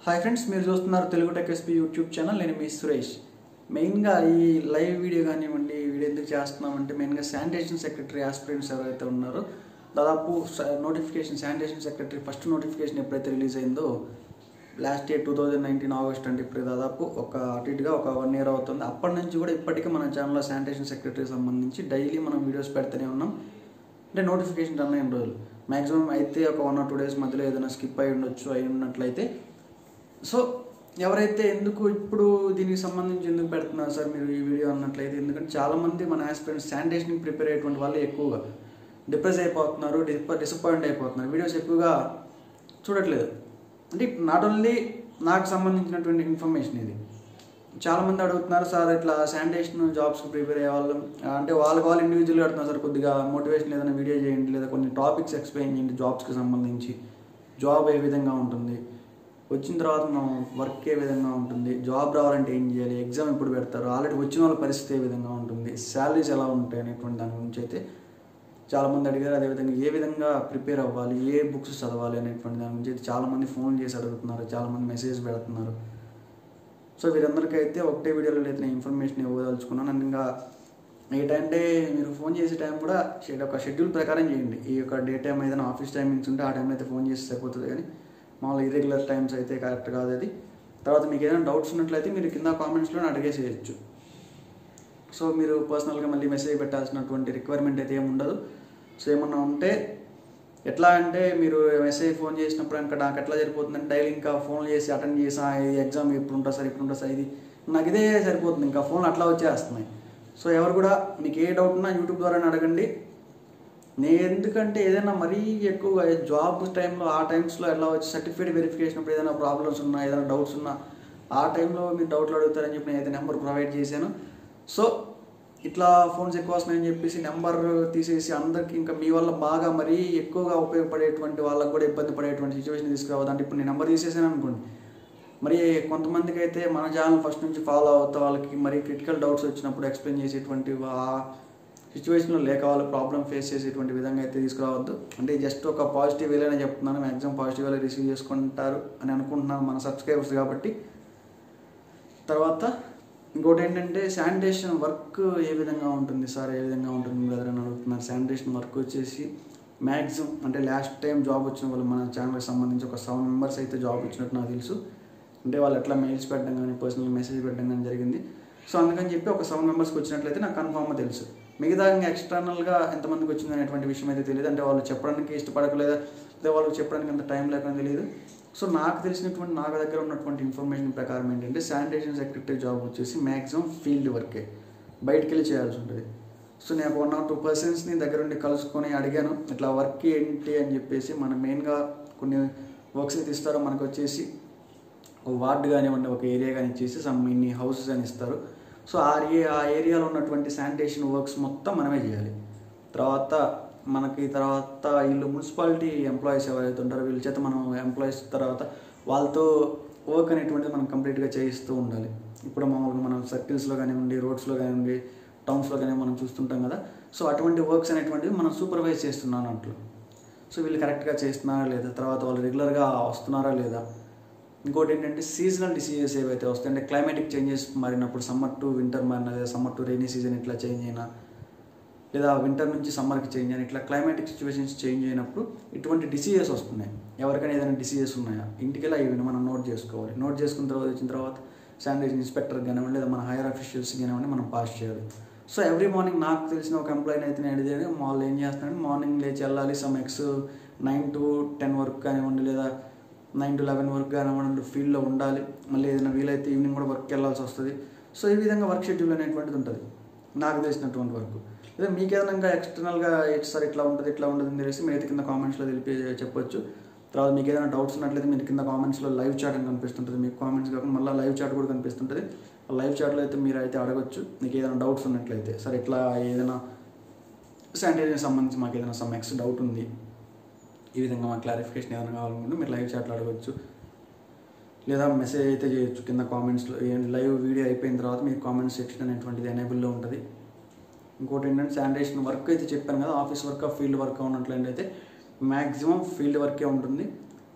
hi friends మీరు చూస్తున్నారు Telugu tech SP YouTube channel నేను మీ సురేష్ మెయిన్గా ఈ లైవ్ వీడియో కానివ్వండి ఈ వీడియో ఎందుకు చేస్తున్నామంటే మెయిన్గా శానిటేషన్ సెక్రటరీ ఆస్పిరెంట్స్ ఎవరైతే ఉన్నారో దాదాపు notification sanitation secretary first notification ఎప్పుడైతే రిలీజ్ అయిందో last year two thousand nineteen August అంటే ఇప్పుడు దాదాపు ఒక అటు ఇటుగా ఒక వన్ ఇయర్ అవుతుంది అప్పటి నుంచి కూడా ఇప్పటికీ మన ఛానల్లో శానిటేషన్ సెక్రటరీ సంబంధించి డైలీ మనం వీడియోస్ పెడుతూనే ఉన్నాం అంటే నోటిఫికేషన్ రన్ అయిన రోజులు మ్యాక్సిమం అయితే ఒక వన్ ఆర్ టూ డేస్ మధ్యలో ఏదైనా స్కిప్ అయి ఉండొచ్చు అయి ఉన్నట్లయితే సో ఎవరైతే ఎందుకు ఇప్పుడు దీనికి సంబంధించి ఎందుకు పెడుతున్నారు సార్ మీరు ఈ వీడియో అన్నట్లయితే ఎందుకంటే చాలామంది మన ఆస్పిరెంట్స్ శానిటేషన్కి ప్రిపేర్ అయ్యేటువంటి వాళ్ళు ఎక్కువగా డిప్రెస్ అయిపోతున్నారు డిప్ డిసప్పాయింట్ అయిపోతున్నారు వీడియోస్ ఎక్కువగా చూడట్లేదు అంటే నాట్ ఓన్లీ నాకు సంబంధించినటువంటి ఇన్ఫర్మేషన్ ఇది చాలామంది అడుగుతున్నారు సార్ ఇట్లా శానిటేషన్ జాబ్స్కి ప్రిపేర్ అయ్యే వాళ్ళు అంటే వాళ్ళకి వాళ్ళు ఇండివిజువల్గా అడుగుతున్నారు సార్ కొద్దిగా మోటివేషన్ ఏదైనా వీడియో చేయండి లేదా కొన్ని టాపిక్స్ ఎక్స్ప్లెయిన్ చేయండి జాబ్స్కి సంబంధించి జాబ్ ఏ విధంగా ఉంటుంది వచ్చిన తర్వాత మనం వర్క్ ఏ విధంగా ఉంటుంది జాబ్ రావాలంటే ఏం చేయాలి ఎగ్జామ్ ఎప్పుడు పెడతారు ఆల్రెడీ వచ్చిన వాళ్ళ పరిస్థితి ఏ విధంగా ఉంటుంది శాలరీస్ ఎలా ఉంటాయి అనేటువంటి దాని గురించి అయితే చాలామంది అడిగారు అదేవిధంగా ఏ విధంగా ప్రిపేర్ అవ్వాలి ఏ బుక్స్ చదవాలి అనేటువంటి దాని గురించి అయితే చాలామంది ఫోన్ చేసి అడుగుతున్నారు చాలామంది మెసేజ్ పెడుతున్నారు సో వీరందరికీ అయితే ఒకటే వీడియోలో అయితే నేను ఇన్ఫర్మేషన్ ఇవ్వదలుచుకున్నాను అండ్ ఇంకా ఏంటంటే మీరు ఫోన్ చేసే టైం కూడా షెడ్ ఒక షెడ్యూల్ ప్రకారం చేయండి ఈ యొక్క డే టైం ఏదైనా ఆఫీస్ టైమింగ్స్ ఉంటే ఆ టైంలో అయితే ఫోన్ చేసి సరిపోతుంది కానీ మామూలు ఇర్రెగ్యులర్ టైమ్స్ అయితే కరెక్ట్ కాదు అది తర్వాత మీకు ఏదైనా డౌట్స్ ఉన్నట్లయితే మీరు కింద కామెంట్స్లో అడిగేసేయచ్చు సో మీరు పర్సనల్గా మళ్ళీ మెసేజ్ పెట్టాల్సినటువంటి రిక్వైర్మెంట్ అయితే ఏమి ఉండదు సో ఏమన్నా ఉంటే ఎట్లా అంటే మీరు మెసేజ్ ఫోన్ చేసినప్పుడు ఇంకా నాకు ఎట్లా సరిపోతుందంటే డైలీ ఇంకా ఫోన్ చేసి అటెండ్ చేసా ఈ ఎగ్జామ్ ఇప్పుడు ఉంటుంది సార్ ఇప్పుడు ఉంటుంది సార్ ఇది నాకు ఇదే సరిపోతుంది ఇంకా ఫోన్ అట్లా వచ్చేస్తున్నాయి సో ఎవరు కూడా మీకు ఏ డౌట్ ఉన్నా యూట్యూబ్ ద్వారానే అడగండి నేను ఎందుకంటే ఏదైనా మరీ ఎక్కువగా జాబ్ టైంలో ఆ టైమ్స్లో ఎలా వచ్చి సర్టిఫికేట్ వెరిఫికేషన్ అప్పుడు ఏదైనా ప్రాబ్లమ్స్ ఉన్నా ఏదైనా డౌట్స్ ఉన్నా ఆ టైంలో మీరు డౌట్లు అడుగుతారని చెప్పి నేను అయితే నెంబర్ ప్రొవైడ్ చేశాను సో ఇట్లా ఫోన్స్ ఎక్కువ వస్తున్నాయని చెప్పేసి నెంబర్ తీసేసి అందరికి ఇంకా మీ వల్ల బాగా మరీ ఎక్కువగా ఉపయోగపడేటువంటి వాళ్ళకి కూడా ఇబ్బంది పడేటువంటి సిచ్యువేషన్ తీసుకురావద్దు అంటే ఇప్పుడు నేను నెంబర్ తీసేసాను అనుకోండి మరి కొంతమందికి అయితే మన ఛానల్ ఫస్ట్ నుంచి ఫాలో అవుతా వాళ్ళకి మరి క్రిటికల్ డౌట్స్ వచ్చినప్పుడు ఎక్స్ప్లెయిన్ చేసేటువంటి ఆ సిచ్యువేషన్లో లేక వాళ్ళు ప్రాబ్లం ఫేస్ చేసేటువంటి విధంగా అయితే తీసుకురావద్దు అంటే జస్ట్ ఒక పాజిటివ్ వేలోనే చెప్తున్నాను మ్యాక్సిమం పాజిటివ్ వేలో రిసీవ్ చేసుకుంటారు అని అనుకుంటున్నాను మన సబ్స్క్రైబర్స్ కాబట్టి తర్వాత ఇంకోటి ఏంటంటే శానిటేషన్ వర్క్ ఏ విధంగా ఉంటుంది సార్ ఏ విధంగా ఉంటుంది బ్రదర్ అని అడుగుతున్నారు శానిటేషన్ వర్క్ వచ్చేసి మ్యాక్సిమం అంటే లాస్ట్ టైం జాబ్ వచ్చిన వాళ్ళు మన ఛానల్కి సంబంధించి ఒక సెవెన్ మెంబర్స్ అయితే జాబ్ వచ్చినట్టు నాకు తెలుసు అంటే వాళ్ళు ఎట్లా మెయిల్స్ పెట్టడం కానీ పర్సనల్ మెసేజ్ పెట్టడం కానీ జరిగింది సో అందుకని చెప్పి ఒక సెవెన్ మెంబర్స్కి వచ్చినట్లయితే నాకు కన్ఫామ్గా తెలుసు మిగతా ఇంకా ఎక్స్టర్నల్గా ఎంతమందికి వచ్చింది అనేటువంటి విషయం అయితే తెలియదు అంటే వాళ్ళు చెప్పడానికి ఇష్టపడకలేదా లేదా వాళ్ళకి చెప్పడానికి అంత టైం లేకుండా తెలియదు సో నాకు తెలిసినటువంటి నాకు దగ్గర ఉన్నటువంటి ఇన్ఫర్మేషన్ ప్రకారం ఏంటంటే శానిటేషన్ సెక్రటరీ జాబ్ వచ్చేసి మ్యాక్సిమం ఫీల్డ్ వర్కే బయటికి వెళ్ళి చేయాల్సి ఉంటుంది సో నేను వన్ ఆర్ టూ పర్సన్స్ని దగ్గర ఉండి కలుసుకొని అడిగాను ఇట్లా వర్క్ ఏంటి అని చెప్పేసి మనం మెయిన్గా కొన్ని వర్క్స్ అయితే ఇస్తారో మనకు వచ్చేసి ఒక వార్డు కానివ్వండి ఒక ఏరియా కానీ ఇచ్చేసి సమ్ ఇన్ని హౌసెస్ అని ఇస్తారు సో ఆ ఏరియా ఆ ఏరియాలో ఉన్నటువంటి శానిటేషన్ వర్క్స్ మొత్తం మనమే చేయాలి తర్వాత మనకి తర్వాత వీళ్ళు మున్సిపాలిటీ ఎంప్లాయీస్ ఎవరైతే ఉంటారో వీళ్ళ చేత మనం ఎంప్లాయీస్ తర్వాత వాళ్ళతో వర్క్ అనేటువంటిది మనం కంప్లీట్గా చేయిస్తూ ఉండాలి ఇప్పుడు మామూలుగా మనం సర్కిల్స్లో కానివ్వండి రోడ్స్లో కానివ్వండి టౌన్స్లో కానీ మనం చూస్తుంటాం కదా సో అటువంటి వర్క్స్ అనేటువంటివి మనం సూపర్వైజ్ చేస్తున్నాం అన్నట్లు సో వీళ్ళు కరెక్ట్గా చేస్తున్నారా లేదా తర్వాత వాళ్ళు రెగ్యులర్గా వస్తున్నారా లేదా ఇంకోటి ఏంటంటే సీజనల్ డిసీజెస్ ఏవైతే వస్తాయి అంటే క్లైమాటిక్ చేంజెస్ మారినప్పుడు సమ్మర్ టు వింటర్ మారిన లేదా సమ్మర్ టు రైనీ సీజన్ ఇట్లా చేంజ్ అయినా లేదా వింటర్ నుంచి సమ్మర్కి చేంజ్ అయినా ఇట్లా క్లైమాటిక్ సిచ్యువేషన్స్ చేంజ్ అయినప్పుడు ఇటువంటి డిసీజెస్ వస్తున్నాయి ఎవరికైనా ఏదైనా డిసీజెస్ ఉన్నాయా ఇంటికి వెళ్ళి ఇవి మనం నోట్ చేసుకోవాలి నోట్ చేసుకున్న తర్వాత వచ్చిన తర్వాత శానిటైజర్ ఇన్స్పెక్టర్ కానివ్వండి లేదా మన హైయర్ అఫీషియల్స్ కానివ్వండి మనం పాస్ చేయాలి సో ఎవ్రీ మార్నింగ్ నాకు తెలిసిన ఒక ఎంప్లాయీని అయితే నేను అడిగాను వాళ్ళు ఏం చేస్తున్నాడు మార్నింగ్ లేచి వెళ్ళాలి six nine to ten వరకు కానివ్వండి లేదా నైన్ టు లెవెన్ వరకు కానివ్వండి ఫీల్డ్లో ఉండాలి మళ్ళీ ఏదైనా వీలైతే ఈవినింగ్ కూడా వర్క్కి వెళ్ళాల్సి వస్తుంది సో ఈ విధంగా వర్క్ షెడ్యూల్ అనేటువంటిది ఉంటుంది నాకు తెలిసినటువంటి వర్క్ లేదా మీకు ఏదైనా ఇంకా ఎక్స్టర్నల్గా ఎట్ సార్ ఇట్లా ఉంటుంది ఇట్లా ఉంటుంది అని తెలిసి మీరు అయితే కింద కామెంట్స్లో తెలిపి చెప్పొచ్చు తర్వాత మీకు ఏదైనా డౌట్స్ ఉన్నట్లయితే మీరు కింద కామెంట్స్లో లైవ్ చాట్ అని కనిపిస్తుంటుంది మీకు కామెంట్స్ కాకుండా మళ్ళీ లైవ్ చాట్ కూడా కనిపిస్తుంటుంది లైవ్ చాట్లో అయితే మీరు అయితే అడగచ్చు మీకు ఏదైనా డౌట్స్ ఉన్నట్లయితే సార్ ఇట్లా ఏదైనా శానిటైజర్ సంబంధించి మాకు ఏదైనా సమ్ ఎక్స్ డౌట్ ఉంది ఈ విధంగా మాకు క్లారిఫికేషన్ ఏదైనా కావాలనుకుంటే మీరు లైవ్ చాట్లో అడగచ్చు లేదా మెసేజ్ అయితే చేయొచ్చు కింద కామెంట్స్లో లైవ్ వీడియో అయిపోయిన తర్వాత మీకు కామెంట్ సెక్షన్ అనేటువంటిది ఎనేబుల్లో ఉంటుంది ఇంకోటి ఏంటంటే శానిటేషన్ వర్క్ అయితే చెప్పాను కదా ఆఫీస్ వర్క్ ఫీల్డ్ వర్క్ ఉన్నట్లయితే అయితే మ్యాక్సిమం ఫీల్డ్ వర్కే ఉంటుంది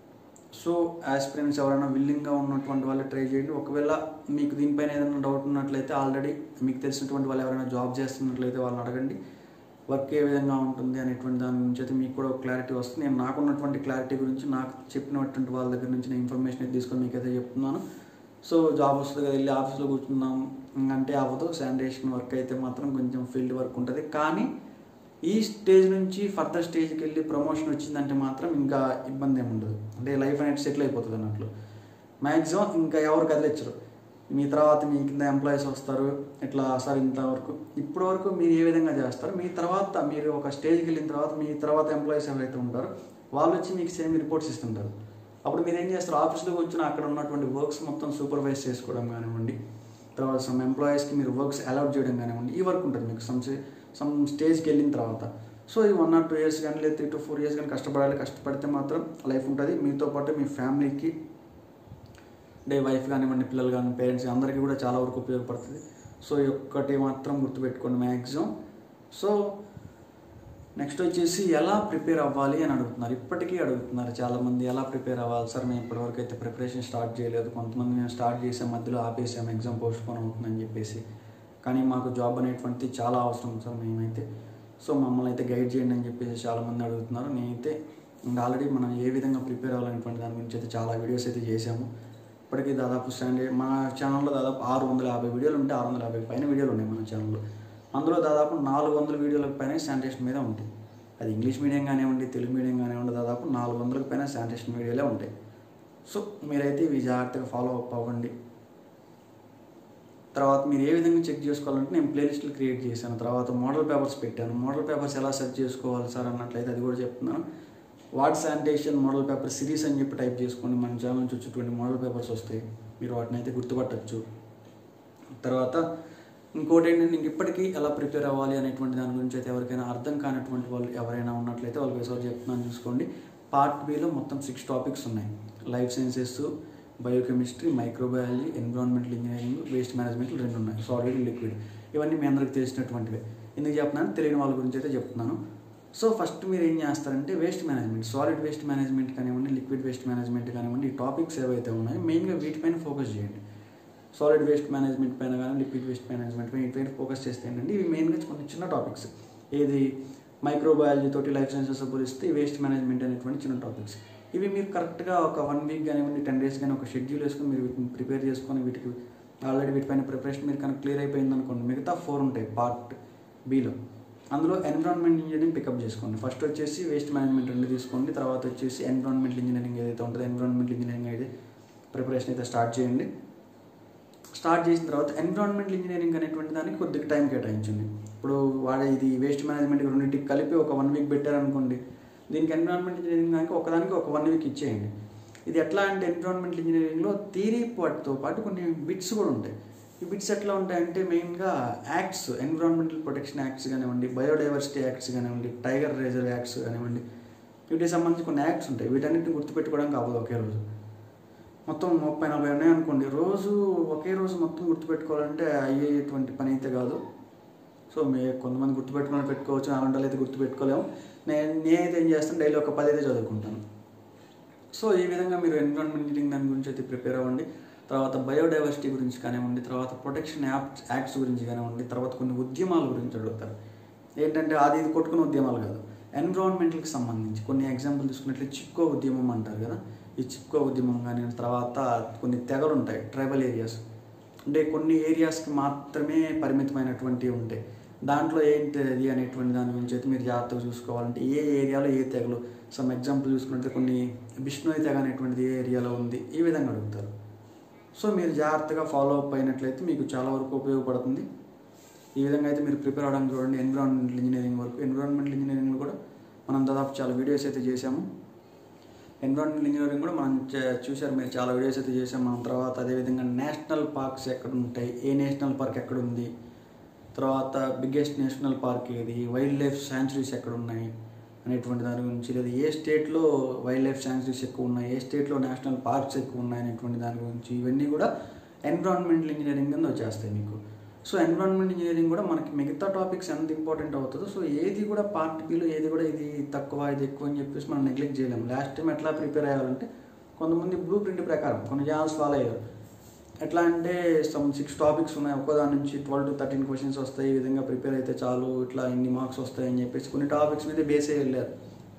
సో ఆస్పిరెంట్స్ ఎవరైనా విల్లింగ్గా ఉన్నటువంటి వాళ్ళు ట్రై చేయండి ఒకవేళ మీకు దీనిపైన ఏదైనా డౌట్ ఉన్నట్లయితే ఆల్రెడీ మీకు తెలిసినటువంటి వాళ్ళు ఎవరైనా జాబ్ చేస్తున్నట్లయితే వాళ్ళని అడగండి వర్క్ ఏ విధంగా ఉంటుంది అనేటువంటి దాని గురించి అయితే మీకు కూడా ఒక క్లారిటీ వస్తుంది నేను నాకున్నటువంటి క్లారిటీ గురించి నాకు చెప్పినటువంటి వాళ్ళ దగ్గర నుంచి నేను ఇన్ఫర్మేషన్ అయితే తీసుకొని మీకు అయితే చెప్తున్నాను సో జాబ్ వస్తుంది కదా వెళ్ళి ఆఫీస్లో కూర్చుందాం అంటే అవ్వదు శానిటేషన్ వర్క్ అయితే మాత్రం కొంచెం ఫీల్డ్ వర్క్ ఉంటుంది కానీ ఈ స్టేజ్ నుంచి ఫర్దర్ స్టేజ్కి వెళ్ళి ప్రమోషన్ వచ్చిందంటే మాత్రం ఇంకా ఇబ్బంది ఏమి ఉండదు అంటే లైఫ్ అనేది సెటిల్ అయిపోతుంది అన్నట్లు మ్యాక్సిమం ఇంకా ఎవరు కదిలించరు మీ తర్వాత మీ కింద ఎంప్లాయీస్ వస్తారు ఇట్లా సార్ ఇంతవరకు ఇప్పటి వరకు మీరు ఏ విధంగా చేస్తారు మీ తర్వాత మీరు ఒక స్టేజ్కి వెళ్ళిన తర్వాత మీ తర్వాత ఎంప్లాయీస్ ఎవరైతే ఉంటారో వాళ్ళు వచ్చి మీకు సేమ్ రిపోర్ట్స్ ఇస్తుంటారు అప్పుడు మీరు ఏం చేస్తారు ఆఫీస్లో కూర్చొని అక్కడ ఉన్నటువంటి వర్క్స్ మొత్తం సూపర్వైజ్ చేసుకోవడం కానివ్వండి తర్వాత సమ్ ఎంప్లాయీస్కి మీరు వర్క్స్ అలౌట్ చేయడం కానివ్వండి ఈ వర్క్ ఉంటుంది మీకు సమ్ సమ్ స్టేజ్కి వెళ్ళిన తర్వాత సో ఈ వన్ ఆర్ టూ ఇయర్స్ కానీ లేదా త్రీ టు ఫోర్ ఇయర్స్ కానీ కష్టపడాలి కష్టపడితే మాత్రం లైఫ్ ఉంటుంది మీతో పాటు మీ ఫ్యామిలీకి అంటే వైఫ్ కానివ్వండి పిల్లలు కానీ పేరెంట్స్ అందరికీ కూడా చాలా వరకు ఉపయోగపడుతుంది సో ఈ ఒక్కటి మాత్రం గుర్తుపెట్టుకోండి మ్యాక్సిమం సో నెక్స్ట్ వచ్చేసి ఎలా ప్రిపేర్ అవ్వాలి అని అడుగుతున్నారు ఇప్పటికీ అడుగుతున్నారు చాలామంది ఎలా ప్రిపేర్ అవ్వాలి సార్ మేము ఇప్పటివరకు అయితే ప్రిపరేషన్ స్టార్ట్ చేయలేదు కొంతమంది మేము స్టార్ట్ చేసే మధ్యలో ఆపేసాం ఎగ్జామ్ పోస్ట్ పోన్ అవుతుందని చెప్పేసి కానీ మాకు జాబ్ అనేటువంటిది చాలా అవసరం సార్ మేమైతే సో మమ్మల్ని అయితే గైడ్ చేయండి అని చెప్పేసి చాలామంది అడుగుతున్నారు నేనైతే ఇంకా ఆల్రెడీ మనం ఏ విధంగా ప్రిపేర్ అవ్వాలనేటువంటి దాని గురించి అయితే చాలా వీడియోస్ అయితే చేసాము ఇప్పటికీ దాదాపు స్టాండర్డ్ మన ఛానల్లో దాదాపు ఆరు వందల యాభై వీడియోలు ఉంటే ఆరు వందల యాభై పైన వీడియోలు ఉన్నాయి మన ఛానల్లో అందులో దాదాపు నాలుగు వందల వీడియోలకు పైన శానిటేషన్ మీద ఉంటాయి అది ఇంగ్లీష్ మీడియం కానివ్వండి తెలుగు మీడియం కానివ్వండి దాదాపు నాలుగు వందలకు పైన శానిటేషన్ వీడియోలే ఉంటాయి సో మీరైతే ఇవి జాగ్రత్తగా ఫాలో అప్ అవ్వండి తర్వాత మీరు ఏ విధంగా చెక్ చేసుకోవాలంటే నేను ప్లేలిస్టులు క్రియేట్ చేశాను తర్వాత మోడల్ పేపర్స్ పెట్టాను మోడల్ పేపర్స్ ఎలా సెర్చ్ చేసుకోవాలి సార్ అన్నట్లయితే అది కూడా చెప్తున్నాను what sanitation model paper series అని చెప్పి టైప్ చేసుకోండి మన ఛానల్ నుంచి వచ్చేటువంటి మోడల్ పేపర్స్ వస్తాయి మీరు వాటిని అయితే గుర్తుపట్టచ్చు తర్వాత ఇంకోటి ఏంటంటే ఇంక ఇప్పటికీ ఎలా ప్రిపేర్ అవ్వాలి అనేటువంటి దాని గురించి అయితే ఎవరికైనా అర్థం కానటువంటి వాళ్ళు ఎవరైనా ఉన్నట్లయితే వాళ్ళకి ఒకసారి చెప్తున్నాను చూసుకోండి పార్ట్ బిలో మొత్తం సిక్స్ టాపిక్స్ ఉన్నాయి life sciences biochemistry microbiology environmental engineering waste management రెండు ఉన్నాయి సాలిడ్ లిక్విడ్ ఇవన్నీ మీ అందరికి తెలిసినటువంటివే ఎందుకు చెప్తున్నాను తెలియని వాళ్ళ గురించి అయితే చెప్తున్నాను సో ఫస్ట్ మీరు ఏం చేస్తారంటే waste management solid waste management కానివ్వండి లిక్విడ్ వేస్ట్ మేనేజ్మెంట్ కానివ్వండి ఈ టాపిక్స్ ఏవైతే ఉన్నాయో మెయిన్గా వీటిపైన ఫోకస్ చేయండి సాలిడ్ వేస్ట్ మేనేజ్మెంట్ పైన కానీ లిక్విడ్ వేస్ట్ మేనేజ్మెంట్ పైన వీటిపైన ఫోకస్ చేస్తే ఏంటంటే ఇవి మెయిన్గా కొన్ని చిన్న టాపిక్స్ ఏది మైక్రోబయాలజీ తోటి లైఫ్ సైన్సెస్ పోలిస్తే వేస్ట్ మేనేజ్మెంట్ అనేటువంటి చిన్న టాపిక్స్ ఇవి మీరు కరెక్ట్గా ఒక వన్ వీక్ కానివ్వండి టెన్ డేస్ కానీ ఒక షెడ్యూల్ వేసుకొని మీరు వీటిని ప్రిపేర్ చేసుకొని వీటికి ఆల్రెడీ వీటిపైన ప్రిపరేషన్ మీరు కనుక క్లియర్ అయిపోయింది అనుకోండి మిగతా ఫోర్ ఉంటాయి పార్ట్ బీలో అందులో ఎన్విరాన్మెంట్ ఇంజనీరింగ్ పికప్ చేసుకోండి ఫస్ట్ వచ్చేసి వేస్ట్ మేనేజ్మెంట్ రెండు తీసుకోండి తర్వాత వచ్చేసి ఎన్విరాన్మెంటల్ ఇంజనీరింగ్ ఏదైతే ఉంటుందో ఎన్విరాన్మెంటల్ ఇంజనీరింగ్ అయితే ప్రిపరేషన్ అయితే స్టార్ట్ చేయండి స్టార్ట్ చేసిన తర్వాత ఎన్విరాన్మెంటల్ ఇంజనీరింగ్ అనేటువంటి దానికి కొద్దిగా టైం కేటాయించండి ఇప్పుడు వాడే ఇది వేస్ట్ మేనేజ్మెంట్ రెండింటికి కలిపి ఒక వన్ వీక్ పెట్టారనుకోండి దీనికి ఎన్విరాన్మెంట్ ఇంజనీరింగ్ దానికి ఒకదానికి ఒక వన్ వీక్ ఇచ్చేయండి ఇది ఎట్లా అంటే ఎన్విరాన్మెంటల్ ఇంజనీరింగ్లో థీరీ పార్ట్తో పాటు కొన్ని బిట్స్ కూడా ఉంటాయి ఈ బిట్స్ ఎట్లా ఉంటాయంటే మెయిన్గా యాక్ట్స్ ఎన్విరాన్మెంటల్ ప్రొటెక్షన్ యాక్ట్స్ కానివ్వండి బయోడైవర్సిటీ యాక్ట్స్ కానివ్వండి టైగర్ రిజర్వ్ యాక్ట్స్ కానివ్వండి వీటికి సంబంధించి కొన్ని యాక్ట్స్ ఉంటాయి వీటన్నిటిని గుర్తుపెట్టుకోవడానికి అవ్వదు ఒకే రోజు మొత్తం ముప్పై నలభై ఉన్నాయి అనుకోండి రోజు ఒకే రోజు మొత్తం గుర్తుపెట్టుకోవాలంటే అయ్యేటువంటి పని అయితే కాదు సో మే కొంతమంది గుర్తుపెట్టుకుని పెట్టుకోవచ్చు అలాంటి వాళ్ళు అయితే గుర్తుపెట్టుకోలేము నేను నేనైతే ఏం చేస్తాను డైలీ ఒక పది అయితే చదువుకుంటాను సో ఈ విధంగా మీరు ఎన్విరాన్మెంట్ ఇంజనీరింగ్ దాని గురించి అయితే ప్రిపేర్ అవ్వండి తర్వాత బయోడైవర్సిటీ గురించి కానివ్వండి తర్వాత ప్రొటెక్షన్ యాప్స్ యాక్ట్స్ గురించి కానివ్వండి తర్వాత కొన్ని ఉద్యమాల గురించి అడుగుతారు ఏంటంటే అది ఇది కొట్టుకునే ఉద్యమాలు కాదు ఎన్విరాన్మెంటల్కి సంబంధించి కొన్ని ఎగ్జాంపుల్ తీసుకున్నట్లే చిప్కో ఉద్యమం అంటారు కదా ఈ చిప్కో ఉద్యమం కానీ తర్వాత కొన్ని తెగలు ఉంటాయి ట్రైబల్ ఏరియాస్ అంటే కొన్ని ఏరియాస్కి మాత్రమే పరిమితమైనటువంటివి ఉంటాయి దాంట్లో ఏంటి అది అనేటువంటి దాని గురించి అయితే మీరు జాగ్రత్తగా చూసుకోవాలంటే ఏ ఏరియాలో ఏ తెగలు సమ్ ఎగ్జాంపుల్ చూసుకుంటే కొన్ని బిష్ణోయ్ తెగ అనేటువంటిది ఏ ఏరియాలో ఉంది ఈ విధంగా అడుగుతారు సో మీరు జాగ్రత్తగా ఫాలో అప్ అయినట్లయితే మీకు చాలా వరకు ఉపయోగపడుతుంది ఈ విధంగా అయితే మీరు ప్రిపేర్ అవడానికి చూడండి ఎన్విరాన్మెంటల్ ఇంజనీరింగ్ వరకు ఎన్విరాన్మెంటల్ ఇంజనీరింగ్లో కూడా మనం దాదాపు చాలా వీడియోస్ అయితే చేసాము ఎన్విరాన్మెంటల్ ఇంజనీరింగ్ కూడా మనం చే- చూశారు మీరు చాలా వీడియోస్ అయితే చేసాం మనం తర్వాత అదేవిధంగా నేషనల్ పార్క్స్ ఎక్కడ ఉంటాయి ఏ నేషనల్ పార్క్ ఎక్కడ ఉంది తర్వాత బిగ్గెస్ట్ నేషనల్ పార్క్ ఏది వైల్డ్ లైఫ్ శాంచురీస్ ఎక్కడ ఉన్నాయి అనేటువంటి దాని గురించి లేదా ఏ స్టేట్లో వైల్డ్ లైఫ్ శాంచురీస్ ఎక్కువ ఉన్నాయి ఏ స్టేట్లో నేషనల్ పార్క్స్ ఎక్కువ ఉన్నాయి అనేటువంటి దాని గురించి ఇవన్నీ కూడా ఎన్విరాన్మెంటల్ ఇంజనీరింగ్ కింద వచ్చేస్తాయి మీకు సో ఎన్విరాన్మెంట్ ఇంజనీరింగ్ కూడా మనకి మిగతా టాపిక్స్ ఎంత ఇంపార్టెంట్ అవుతుందో సో ఏది కూడా పార్ట్ బిలో ఏది కూడా ఇది తక్కువ ఇది ఎక్కువ అని చెప్పేసి మనం నెగ్లెక్ట్ చేయలేము లాస్ట్ టైం ఎట్లా ప్రిపేర్ అయ్యాలంటే కొంతమంది బ్లూ ప్రింట్ ప్రకారం కొన్ని ఛానల్స్ ఫాలో అయ్యారు ఎట్లా అంటే సమ్ సిక్స్ టాపిక్స్ ఉన్నాయి ఒక్కదాని నుంచి ట్వెల్వ్ టు థర్టీన్ క్వశ్చన్స్ వస్తాయి ఈ విధంగా ప్రిపేర్ అయితే చాలు ఇట్లా ఇన్ని మార్క్స్ వస్తాయని చెప్పేసి కొన్ని టాపిక్స్ మీద బేస్ అయ్యి వెళ్ళారు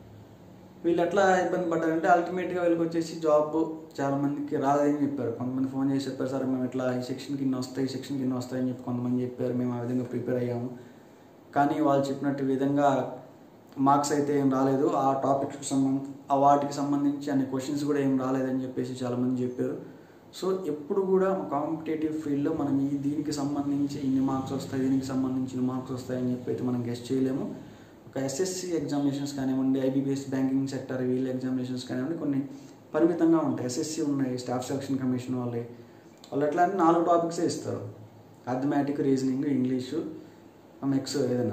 వీళ్ళు ఎట్లా ఇబ్బంది పడ్డారంటే అల్టిమేట్గా వీళ్ళకి వచ్చేసి జాబ్ చాలా మందికి రాదని చెప్పారు కొంతమంది ఫోన్ చేసి చెప్పారు సార్ మేము ఇట్లా ఈ సెక్షన్కి ఇన్ని వస్తాయి ఈ సెక్షన్కి ఇన్ని వస్తాయని చెప్పి కొంతమంది చెప్పారు మేము ఆ విధంగా ప్రిపేర్ అయ్యాము కానీ వాళ్ళు చెప్పినట్టు విధంగా మార్క్స్ అయితే ఏం రాలేదు ఆ టాపిక్స్కి సంబంధ ఆ వాటికి సంబంధించి అన్ని క్వశ్చన్స్ కూడా ఏం రాలేదని చెప్పేసి చాలామంది చెప్పారు సో ఎప్పుడు కూడా కాంపిటేటివ్ ఫీల్డ్లో మనం ఈ దీనికి సంబంధించి ఇన్ని మార్క్స్ వస్తాయి దీనికి సంబంధించి ఇన్ని మార్క్స్ వస్తాయని చెప్పి అయితే మనం గెస్ట్ చేయలేము ఒక ఎస్ఎస్సి ఎగ్జామినేషన్స్ కానివ్వండి ఐబీబీఎస్ బ్యాంకింగ్ సెక్టర్ వీళ్ళ ఎగ్జామినేషన్స్ కానివ్వండి కొన్ని పరిమితంగా ఉంటాయి ఎస్ఎస్సి ఉన్నాయి స్టాఫ్ సెలక్షన్ కమిషన్ వాళ్ళే వాళ్ళు ఎట్లా అంటే నాలుగు టాపిక్సే ఇస్తారు అథమెటిక్ రీజనింగ్ ఇంగ్లీషు నెక్స్ట్ ఏదైనా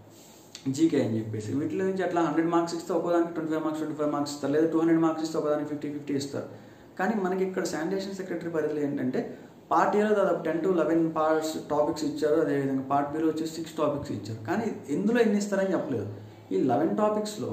జీకే అని చెప్పేసి వీటిలో నుంచి అట్లా హండ్రెడ్ మార్క్స్ ఇస్తే ఒకదానికి twenty five marks twenty five marks ఇస్తారు లేదా టూ హండ్రెడ్ మార్క్స్ ఇస్తే ఒకదానికి ఫిఫ్టీ ఫిఫ్టీ ఇస్తారు కానీ మనకి ఇక్కడ శానిటేషన్ సెక్రటరీ పరిధిలో ఏంటంటే పార్ట్ ఏలో దాదాపు ten to eleven parts topics ఇచ్చారు అదేవిధంగా పార్ట్ బీలో వచ్చేసి సిక్స్ టాపిక్స్ ఇచ్చారు కానీ ఎందులో ఎన్ని ఇస్తారని చెప్పలేదు ఈ లెవెన్ టాపిక్స్లో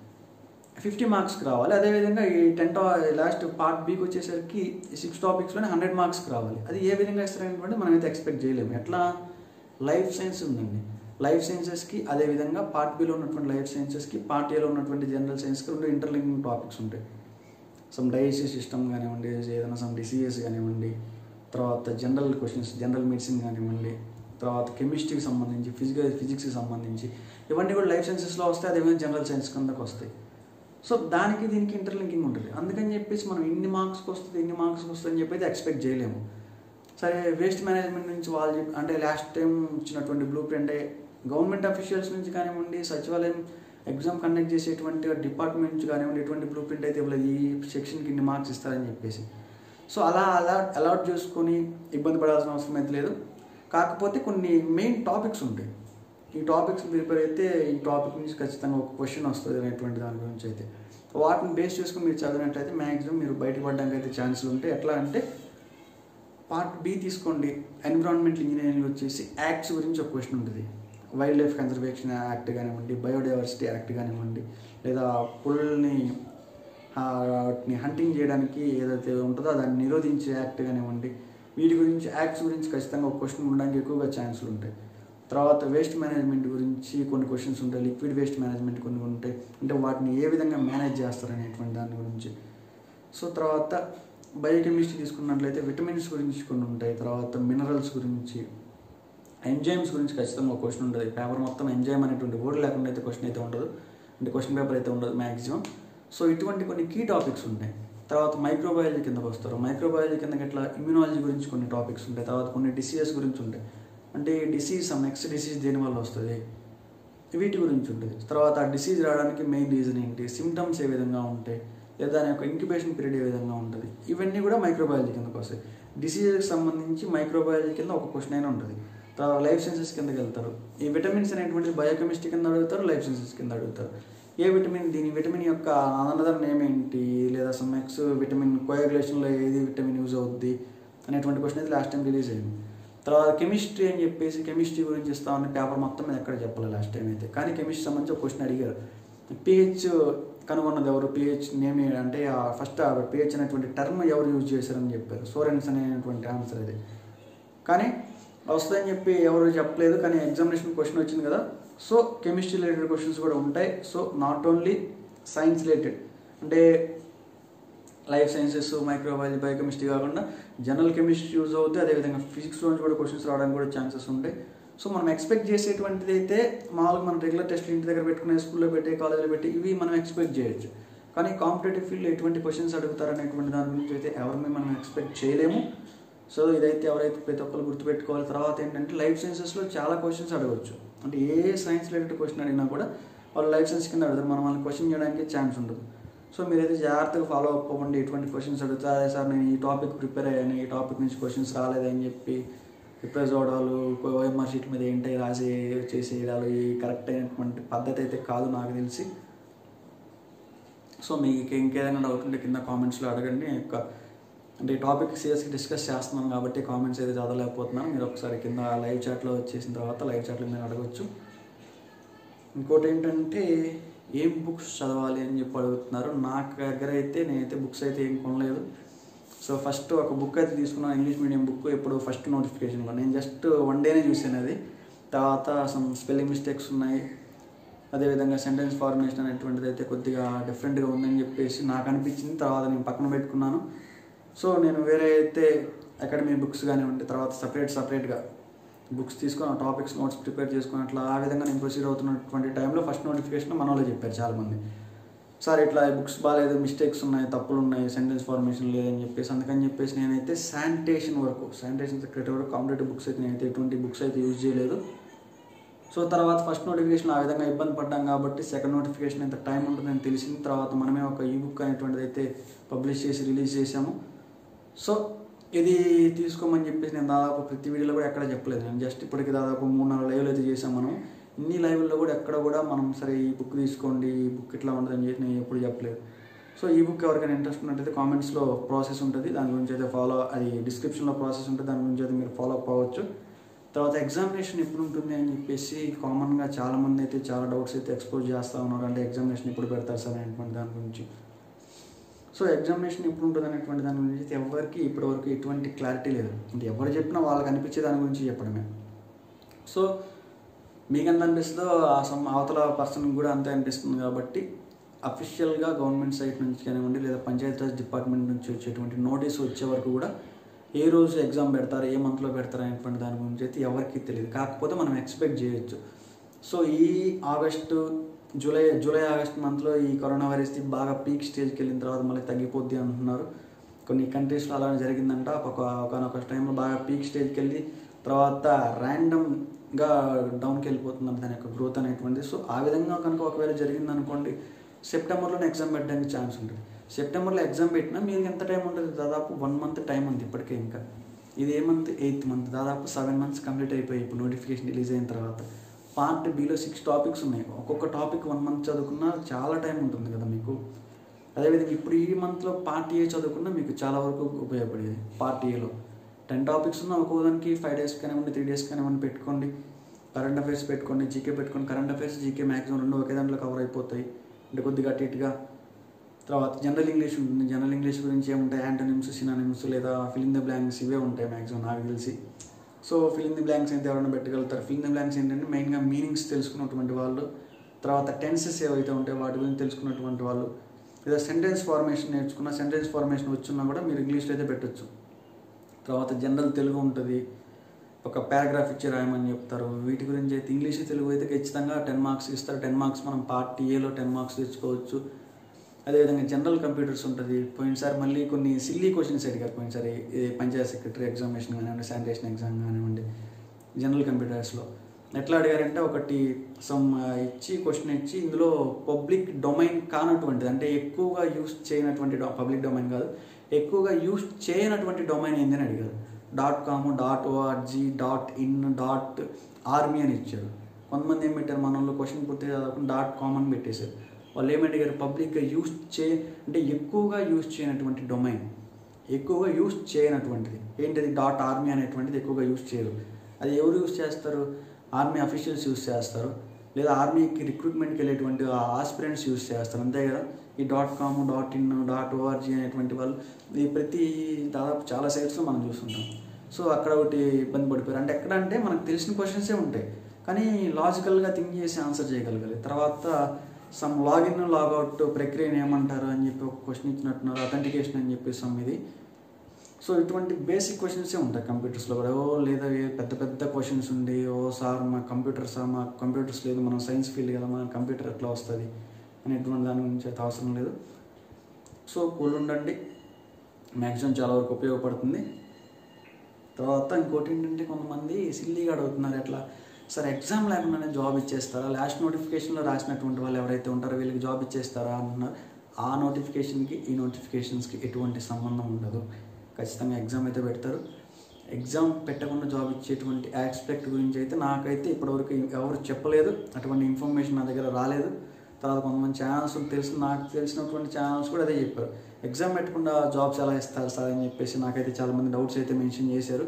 ఫిఫ్టీ మార్క్స్కి రావాలి అదేవిధంగా ఈ టెన్ టా లాస్ట్ పార్ట్ బీకి వచ్చేసరికి ఈ సిక్స్ టాపిక్స్లోనే హండ్రెడ్ మార్క్స్కి రావాలి అది ఏ విధంగా ఇస్తారనేటువంటి మనమైతే ఎక్స్పెక్ట్ చేయలేము ఎట్లా లైఫ్ సైన్స్ ఉందండి లైఫ్ సైన్సెస్కి అదేవిధంగా పార్ట్ బీలో ఉన్నటువంటి లైఫ్ సైన్సెస్కి పార్ట్ ఏలో ఉన్నటువంటి జనరల్ సైన్స్కి రెండు ఇంటర్లింకింగ్ టాపిక్స్ ఉంటాయి సమ్ డైజెస్టివ్ సిస్టమ్ కానివ్వండి ఏదైనా సమ్ డిసీజెస్ కానివ్వండి తర్వాత జనరల్ క్వశ్చన్స్ జనరల్ మెడిసిన్ కానివ్వండి తర్వాత కెమిస్ట్రీకి సంబంధించి ఫిజికల్ ఫిజిక్స్కి సంబంధించి ఇవన్నీ కూడా లైఫ్ సైన్సెస్లో వస్తాయి అదేవిధంగా జనరల్ సైన్స్ కిందకు వస్తాయి సో దానికి దీనికి ఇంటర్లింకింగ్ ఉంటుంది అందుకని చెప్పేసి మనం ఇన్ని మార్క్స్కి వస్తుంది ఇన్ని మార్క్స్కి వస్తుంది అని చెప్పి అయితే ఎక్స్పెక్ట్ చేయలేము సరే వేస్ట్ మేనేజ్మెంట్ నుంచి వాళ్ళు చెప్పి అంటే లాస్ట్ టైం ఇచ్చినటువంటి బ్లూ ప్రింట్ గవర్నమెంట్ అఫీషియల్స్ నుంచి కానివ్వండి సచివాలయం ఎగ్జామ్ కండక్ట్ చేసేటువంటి డిపార్ట్మెంట్ నుంచి కానివ్వండి ఎటువంటి బ్లూ ప్రింట్ అయితే ఇవ్వలేదు ఈ సెక్షన్కి ఇన్ని మార్క్స్ ఇస్తారని చెప్పేసి సో అలా అలా అలాట్ చేసుకొని ఇబ్బంది పడాల్సిన అవసరం అయితే లేదు కాకపోతే కొన్ని మెయిన్ టాపిక్స్ ఉంటాయి ఈ టాపిక్స్ ప్రిపేర్ అయితే ఈ టాపిక్ నుంచి ఖచ్చితంగా ఒక క్వశ్చన్ వస్తుంది అనేటువంటి దాని గురించి అయితే వాటిని బేస్ చేసుకుని మీరు చదివినట్లయితే మ్యాక్సిమం మీరు బయటపడడానికి అయితే ఛాన్సులు ఉంటాయి ఎట్లా అంటే పార్ట్ బి తీసుకోండి ఎన్విరాన్మెంటల్ ఇంజనీరింగ్ వచ్చేసి యాక్ట్స్ గురించి ఒక క్వశ్చన్ ఉంటుంది వైల్డ్ లైఫ్ కన్జర్వేషన్ యాక్ట్ కానివ్వండి బయోడైవర్సిటీ యాక్ట్ కానివ్వండి లేదా పుల్ని వాటిని హంటింగ్ చేయడానికి ఏదైతే ఉంటుందో దాన్ని నిరోధించే యాక్ట్ కానివ్వండి వీటి గురించి యాక్ట్స్ గురించి ఖచ్చితంగా ఒక క్వశ్చన్ ఉండడానికి ఎక్కువగా ఛాన్సులు ఉంటాయి తర్వాత వేస్ట్ మేనేజ్మెంట్ గురించి కొన్ని క్వశ్చన్స్ ఉంటాయి లిక్విడ్ వేస్ట్ మేనేజ్మెంట్ కొన్ని ఉంటాయి అంటే వాటిని ఏ విధంగా మేనేజ్ చేస్తారనేటువంటి దాని గురించి సో తర్వాత బయోకెమిస్ట్రీ తీసుకున్నట్లయితే విటమిన్స్ గురించి కొన్ని ఉంటాయి తర్వాత మినరల్స్ గురించి ఎంజైమ్స్ గురించి ఖచ్చితంగా ఒక క్వశ్చన్ ఉంటుంది పేపర్ మొత్తం ఎంజైమ్ అనేటువంటి వర్డ్ లేకుండా అయితే క్వశ్చన్ అయితే ఉండదు అంటే క్వశ్చన్ పేపర్ అయితే ఉండదు మ్యాక్సిమం సో ఇటువంటి కొన్ని కీ టాపిక్స్ ఉంటాయి తర్వాత మైక్రోబయాలజీ కిందకు వస్తారు మైక్రోబయాలజీ కిందకి ఎట్లా ఇమ్యూనాలజీ గురించి కొన్ని టాపిక్స్ ఉంటాయి తర్వాత కొన్ని డిసీజెస్ గురించి ఉంటాయి అంటే ఈ డిసీజ్ సమ్ నెక్స్ట్ డిసీజ్ దేనివల్ల వస్తుంది వీటి గురించి ఉంటుంది తర్వాత ఆ డిసీజ్ రావడానికి మెయిన్ రీజన్ ఏంటి సిమ్టమ్స్ ఏ విధంగా ఉంటాయి లేదా దాని యొక్క ఇంక్యుబేషన్ పీరియడ్ ఏ విధంగా ఉంటుంది ఇవన్నీ కూడా మైక్రోబయాలజీ కిందకు వస్తాయి డిసీజెస్కి సంబంధించి మైక్రోబయాలజీ కింద ఒక క్వశ్చన్ అయినా ఉంటుంది తర్వాత లైఫ్ సైన్సెస్ కిందకి వెళ్తారు ఈ విటమిన్స్ అనేటువంటిది బయోకెమిస్ట్రీ కింద అడుగుతారు లైఫ్ సైన్సెస్ కింద అడుగుతారు ఏ విటమిన్ దీని విటమిన్ యొక్క అనదర్ నేమ్ ఏంటి లేదా సమ్ ఎక్స్ విటమిన్ కోయాగులేషన్లో ఏది విటమిన్ యూజ్ అవుద్ది అనేటువంటి క్వశ్చన్ అయితే లాస్ట్ టైం రిలీజ్ అయింది తర్వాత కెమిస్ట్రీ అని చెప్పేసి కెమిస్ట్రీ గురించి ఇస్తామని పేపర్ మొత్తం మీద ఎక్కడ చెప్పాలి లాస్ట్ టైం అయితే కానీ కెమిస్ట్రీ సంబంధించి ఒక క్వశ్చన్ అడిగారు పిహెచ్ కనుగొన్నది ఎవరు పిహెచ్ నేమ్ అంటే ఫస్ట్ పిహెచ్ అనేటువంటి టర్మ్ ఎవరు యూజ్ చేశారని చెప్పారు సోరెన్స్ అనేటువంటి ఆన్సర్ అది కానీ వస్తుందని చెప్పి ఎవరు చెప్పలేదు కానీ ఎగ్జామినేషన్ క్వశ్చన్ వచ్చింది కదా సో కెమిస్ట్రీ రిలేటెడ్ క్వశ్చన్స్ కూడా ఉంటాయి so not only science related అంటే లైఫ్ సైన్సెస్ మైక్రోబయాలజీ బయోకెమిస్ట్రీ కాకుండా జనరల్ కెమిస్ట్రీ యూజ్ అవుతుంది అదేవిధంగా ఫిజిక్స్లో నుంచి కూడా క్వశ్చన్స్ రావడానికి కూడా ఛాన్సెస్ ఉంటాయి సో మనం ఎక్స్పెక్ట్ చేసేటువంటిది అయితే మామూలుగా మనం రెగ్యులర్ టెస్ట్ ఇంటి దగ్గర పెట్టుకునే స్కూల్లో పెట్టి కాలేజీలో పెట్టి ఇవి మనం ఎక్స్పెక్ట్ చేయొచ్చు కానీ కాంపిటేటివ్ ఫీల్డ్ ఎటువంటి క్వశ్చన్స్ అడుగుతారనేటువంటి దాని గురించి అయితే ఎవరిని మనం ఎక్స్పెక్ట్ చేయలేము సో ఇదైతే ఎవరైతే ప్రతి ఒక్కరు గుర్తుపెట్టుకోవాలి తర్వాత ఏంటంటే లైఫ్ సైన్సెస్లో చాలా క్వశ్చన్స్ అడగవచ్చు అంటే ఏ సైన్స్ రిలేటెడ్ క్వశ్చన్ అడిగినా కూడా వాళ్ళు లైఫ్ సైన్స్ కింద అడుగుతారు మనం వాళ్ళని క్వశ్చన్ చేయడానికి ఛాన్స్ ఉండదు సో మీరైతే జాగ్రత్తగా ఫాలో అప్ అవ్వండి ఎటువంటి క్వశ్చన్స్ అడుగుతా అదే సార్ నేను ఈ టాపిక్ ప్రిపేర్ అయ్యాను ఈ టాపిక్ నుంచి క్వశ్చన్స్ రాలేదని చెప్పి రిప్రెస్ అవడాలు ఓఎంఆర్ షీట్ మీద ఏంటి రాసి చేసేయడాలు ఈ కరెక్ట్ అయినటువంటి పద్ధతి అయితే కాదు నాకు తెలిసి సో మీకు ఇంకేదైనా డౌట్ ఉంటే కింద కామెంట్స్లో అడగండి యొక్క అంటే ఈ టాపిక్ సీరియస్గా డిస్కస్ చేస్తున్నాను కాబట్టి కామెంట్స్ అయితే చదవలేకపోతున్నాను మీరు ఒకసారి కింద లైవ్ చాట్లో వచ్చేసిన తర్వాత లైవ్ చాట్లో మీరు అడగవచ్చు ఇంకోటి ఏంటంటే ఏం బుక్స్ చదవాలి అని చెప్పి అడుగుతున్నారు నాకు దగ్గర అయితే నేనైతే బుక్స్ అయితే ఏం కొనలేదు సో ఫస్ట్ ఒక బుక్ అయితే తీసుకున్నాను ఇంగ్లీష్ మీడియం బుక్ ఇప్పుడు ఫస్ట్ నోటిఫికేషన్లో నేను జస్ట్ వన్ డేనే చూసాను అది తర్వాత సమ్ స్పెల్లింగ్ మిస్టేక్స్ ఉన్నాయి అదేవిధంగా సెంటెన్స్ ఫార్మేషన్ అనేటువంటిది అయితే కొద్దిగా డిఫరెంట్గా ఉందని చెప్పేసి నాకు అనిపించింది తర్వాత నేను పక్కన పెట్టుకున్నాను సో నేను వేరే అయితే అకాడమీ బుక్స్ కానివ్వండి తర్వాత సపరేట్ సపరేట్గా బుక్స్ తీసుకొని ఆ టాపిక్స్ నోట్స్ ప్రిపేర్ చేసుకుని అట్లా ఆ విధంగా నేను ప్రొసీడ్ అవుతున్నటువంటి టైంలో ఫస్ట్ నోటిఫికేషన్ మన వాళ్ళు చెప్పారు చాలామంది సార్ ఇట్లా బుక్స్ బాగాలేదు మిస్టేక్స్ ఉన్నాయి తప్పులు ఉన్నాయి సెంటెన్స్ ఫార్మేషన్ లేదని చెప్పేసి అందుకని చెప్పేసి నేనైతే శానిటేషన్ వరకు శానిటేషన్ సెక్రటరీ వరకు కాంపిటేటివ్ బుక్స్ అయితే నేనైతే ఎటువంటి బుక్స్ అయితే యూజ్ చేయలేదు సో తర్వాత ఫస్ట్ నోటిఫికేషన్ ఆ విధంగా ఇబ్బంది పడ్డాం కాబట్టి సెకండ్ నోటిఫికేషన్ ఎంత టైం ఉంటుందని తెలిసిన తర్వాత మనమే ఒక ఈ బుక్ అనేటువంటిది అయితే పబ్లిష్ చేసి రిలీజ్ చేశాము సో ఇది తీసుకోమని చెప్పేసి నేను దాదాపు ప్రతి వీడియోలో కూడా ఎక్కడ చెప్పలేదు నేను జస్ట్ ఇప్పటికి దాదాపు మూడు నాలుగు లైవ్లు అయితే చేశాం మనం ఇన్ని లైవ్ల్లో కూడా ఎక్కడ కూడా మనం సరే ఈ బుక్ తీసుకోండి ఈ బుక్ ఇట్లా ఉంటుందని చెప్పి నేను ఎప్పుడు చెప్పలేదు సో ఈ బుక్ ఎవరికైనా ఇంట్రెస్ట్ ఉన్నట్టయితే కామెంట్స్లో ప్రాసెస్ ఉంటుంది దాని గురించి అయితే ఫాలో అది డిస్క్రిప్షన్లో ప్రాసెస్ ఉంటుంది దాని గురించి అయితే మీరు ఫాలో అప్ అవ్వచ్చు తర్వాత ఎగ్జామినేషన్ ఎప్పుడు ఉంటుంది అని చెప్పేసి కామన్గా చాలామంది అయితే చాలా డౌట్స్ అయితే ఎక్స్పోజ్ చేస్తూ ఉన్నారు అంటే ఎగ్జామినేషన్ ఎప్పుడు పెడతారు సార్ అనేటువంటి దాని గురించి సో ఎగ్జామినేషన్ ఎప్పుడు ఉంటుంది అనేటువంటి దాని గురించి అయితే ఎవరికి ఇప్పటివరకు ఎటువంటి క్లారిటీ లేదు అంటే ఎవరు చెప్పినా వాళ్ళకి అనిపించే దాని గురించి చెప్పడమే సో మీకు ఎంత అనిపిస్తుందో ఆ సమ్ అవతల పర్సన్ కూడా అంతే అనిపిస్తుంది కాబట్టి అఫీషియల్గా గవర్నమెంట్ సైట్ నుంచి కానివ్వండి లేదా పంచాయతీరాజ్ డిపార్ట్మెంట్ నుంచి వచ్చేటువంటి నోటీస్ వచ్చే వరకు కూడా ఏ రోజు ఎగ్జామ్ పెడతారు ఏ మంత్లో పెడతారు అనేటువంటి దాని గురించి అయితే ఎవరికి తెలియదు కాకపోతే మనం ఎక్స్పెక్ట్ చేయొచ్చు సో ఈ ఆగస్టు జూలై జూలై ఆగస్ట్ మంత్లో ఈ కరోనా వైరస్ బాగా పీక్ స్టేజ్కి వెళ్ళిన తర్వాత మళ్ళీ తగ్గిపోద్ది అంటున్నారు కొన్ని కంట్రీస్లో అలానే జరిగిందంట ఒక ఒకనొక టైంలో బాగా పీక్ స్టేజ్కి వెళ్ళి తర్వాత ర్యాండమ్గా డౌన్కి వెళ్ళిపోతుందంట దాని యొక్క గ్రోత్ అనేటువంటిది సో ఆ విధంగా కనుక ఒకవేళ జరిగిందనుకోండి సెప్టెంబర్లోనే ఎగ్జామ్ పెట్టడానికి ఛాన్స్ ఉంటుంది సెప్టెంబర్లో ఎగ్జామ్ పెట్టినా మీకు ఎంత టైం ఉంటుంది దాదాపు వన్ మంత్ టైం ఉంది ఇప్పటికే ఇంకా ఇది ఏ మంత్ ఎయిత్ మంత్ దాదాపు సెవెన్ మంత్స్ కంప్లీట్ అయిపోయి ఇప్పుడు నోటిఫికేషన్ రిలీజ్ అయిన తర్వాత పార్ట్ బిలో సిక్స్ టాపిక్స్ ఉన్నాయి ఒక్కొక్క టాపిక్ వన్ మంత్ చదువుకున్నా చాలా టైం ఉంటుంది కదా మీకు అదేవిధంగా ఇప్పుడు ఈ మంత్లో పార్ట్ ఏ చదువుకున్నా మీకు చాలా వరకు ఉపయోగపడేది పార్ట్ ఏలో టెన్ టాపిక్స్ ఉన్న ఒక్కోదానికి ఫైవ్ డేస్ కానివ్వండి త్రీ డేస్ కానివ్వండి పెట్టుకోండి కరెంట్ అఫైర్స్ పెట్టుకోండి జీకే పెట్టుకోండి కరెంట్ అఫైర్స్ జీకే మ్యాక్సిమం రెండు ఒకే దాంట్లో కవర్ అయిపోతాయి అంటే కొద్దిగా అటు ఇటుగా తర్వాత జనరల్ ఇంగ్లీష్ ఉంటుంది జనరల్ ఇంగ్లీష్ గురించి ఏముంటాయి యాంటోనిమ్స్ సినానిమ్స్ లేదా ఫిలింగ్ ద బ్లాంక్స్ ఇవే ఉంటాయి మ్యాక్సిమం నాకు తెలిసి సో ఫిలింగ్ ది బ్లాంక్స్ అయితే ఎవరైనా పెట్టగలుగుతారు ఫిలింగ్ ది బ్లాంక్స్ ఏంటంటే మెయిన్గా మీనింగ్స్ తెలుసుకున్నటువంటి వాళ్ళు తర్వాత టెన్సెస్ ఏవైతే ఉంటాయో వాటి గురించి తెలుసుకున్నటువంటి వాళ్ళు లేదా సెంటెన్స్ ఫార్మేషన్ నేర్చుకున్న సెంటెన్స్ ఫార్మేషన్ వచ్చినా కూడా మీరు ఇంగ్లీష్లో అయితే పెట్టొచ్చు తర్వాత జనరల్ తెలుగు ఉంటుంది ఒక పారాగ్రాఫ్ ఇచ్చి రాయమని చెప్తారు వీటి గురించి అయితే ఇంగ్లీష్ తెలుగు అయితే ఖచ్చితంగా టెన్ మార్క్స్ ఇస్తారు టెన్ మార్క్స్ మనం పార్ట్ ఏలో టెన్ మార్క్స్ తెచ్చుకోవచ్చు అదేవిధంగా జనరల్ కంప్యూటర్స్ ఉంటుంది పోయినసారి మళ్ళీ కొన్ని సిల్లీ క్వశ్చన్స్ అడిగారు పోయినసారి ఈ పంచాయత్ సెక్రటరీ ఎగ్జామినేషన్ కానివ్వండి శానిటేషన్ ఎగ్జామ్ కానివ్వండి జనరల్ కంప్యూటర్స్లో ఎట్లా అడిగారంటే ఒకటి సమ్ ఇచ్చి క్వశ్చన్ ఇచ్చి ఇందులో పబ్లిక్ డొమైన్ కానటువంటిది అంటే ఎక్కువగా యూస్ చేయనటువంటి పబ్లిక్ డొమైన్ కాదు ఎక్కువగా యూస్ చేయనటువంటి డొమైన్ ఏంది అని అడిగారు dot com dot O R G dot in dot army అని ఇచ్చారు కొంతమంది ఏం పెట్టారు మన వాళ్ళు క్వశ్చన్ పూర్తి చదవకుండా డాట్ కామ్ అని పెట్టేశారు వాళ్ళు ఏమడిగారు పబ్లిక్గా యూస్ చే అంటే ఎక్కువగా యూస్ చేయనటువంటి డొమైన్ ఎక్కువగా యూస్ చేయనటువంటిది ఏంటిది డాట్ ఆర్మీ అనేటువంటిది ఎక్కువగా యూస్ చేయరు అది ఎవరు యూస్ చేస్తారు ఆర్మీ అఫీషియల్స్ యూస్ చేస్తారు లేదా ఆర్మీకి రిక్రూట్మెంట్కి వెళ్ళేటువంటి ఆస్పిరెంట్స్ యూస్ చేస్తారు అంతే కదా ఈ dot com dot in dot O R G అనేటువంటి వాళ్ళు ఈ ప్రతి దాదాపు చాలా సైట్స్లో మనం చూస్తుంటాం సో అక్కడ ఒకటి ఇబ్బంది పడిపోయారు అంటే ఎక్కడ అంటే మనకు తెలిసిన క్వశ్చన్సే ఉంటాయి కానీ లాజికల్గా థింక్ చేసి ఆన్సర్ చేయగలగాలి తర్వాత సమ్ లాగిన్ లాగౌట్ ప్రక్రియను ఏమంటారు అని చెప్పి ఒక క్వశ్చన్ ఇచ్చినట్టున్నారు అథెంటికేషన్ అని చెప్పి సమ్ ఇది సో ఇటువంటి బేసిక్ క్వశ్చన్సే ఉంటాయి కంప్యూటర్స్లో కూడా ఓ లేదా ఏ పెద్ద పెద్ద క్వశ్చన్స్ ఉండి ఓ సార్ మా కంప్యూటర్ సార్ మా కంప్యూటర్స్ లేదు మనం సైన్స్ ఫీల్డ్ కదా మన కంప్యూటర్ ఎట్లా వస్తుంది అనేటువంటి దాని గురించి అయితే అవసరం లేదు సో కూల్ ఉండండి మ్యాక్సిమం చాలా వరకు ఉపయోగపడుతుంది తర్వాత ఇంకోటి ఏంటంటే కొంతమంది సిల్లీగా అడుగుతున్నారు ఎట్లా సార్ ఎగ్జామ్ లేకుండానే జాబ్ ఇచ్చేస్తారా లాస్ట్ నోటిఫికేషన్లో రాసినటువంటి వాళ్ళు ఎవరైతే ఉంటారో వీళ్ళకి జాబ్ ఇచ్చేస్తారా అంటున్నారు ఆ నోటిఫికేషన్కి ఈ నోటిఫికేషన్స్కి ఎటువంటి సంబంధం ఉండదు ఖచ్చితంగా ఎగ్జామ్ అయితే పెడతారు ఎగ్జామ్ పెట్టకుండా జాబ్ ఇచ్చేటువంటి ఆస్పెక్ట్ గురించి అయితే నాకైతే ఇప్పటివరకు ఎవరు చెప్పలేదు అటువంటి ఇన్ఫర్మేషన్ నా దగ్గర రాలేదు తర్వాత కొంతమంది ఛానల్స్ తెలిసిన నాకు తెలిసినటువంటి ఛానల్స్ కూడా అదే చెప్పారు ఎగ్జామ్ పెట్టకుండా జాబ్స్ ఎలా ఇస్తారు సార్ అని చెప్పేసి నాకైతే చాలామంది డౌట్స్ అయితే మెన్షన్ చేశారు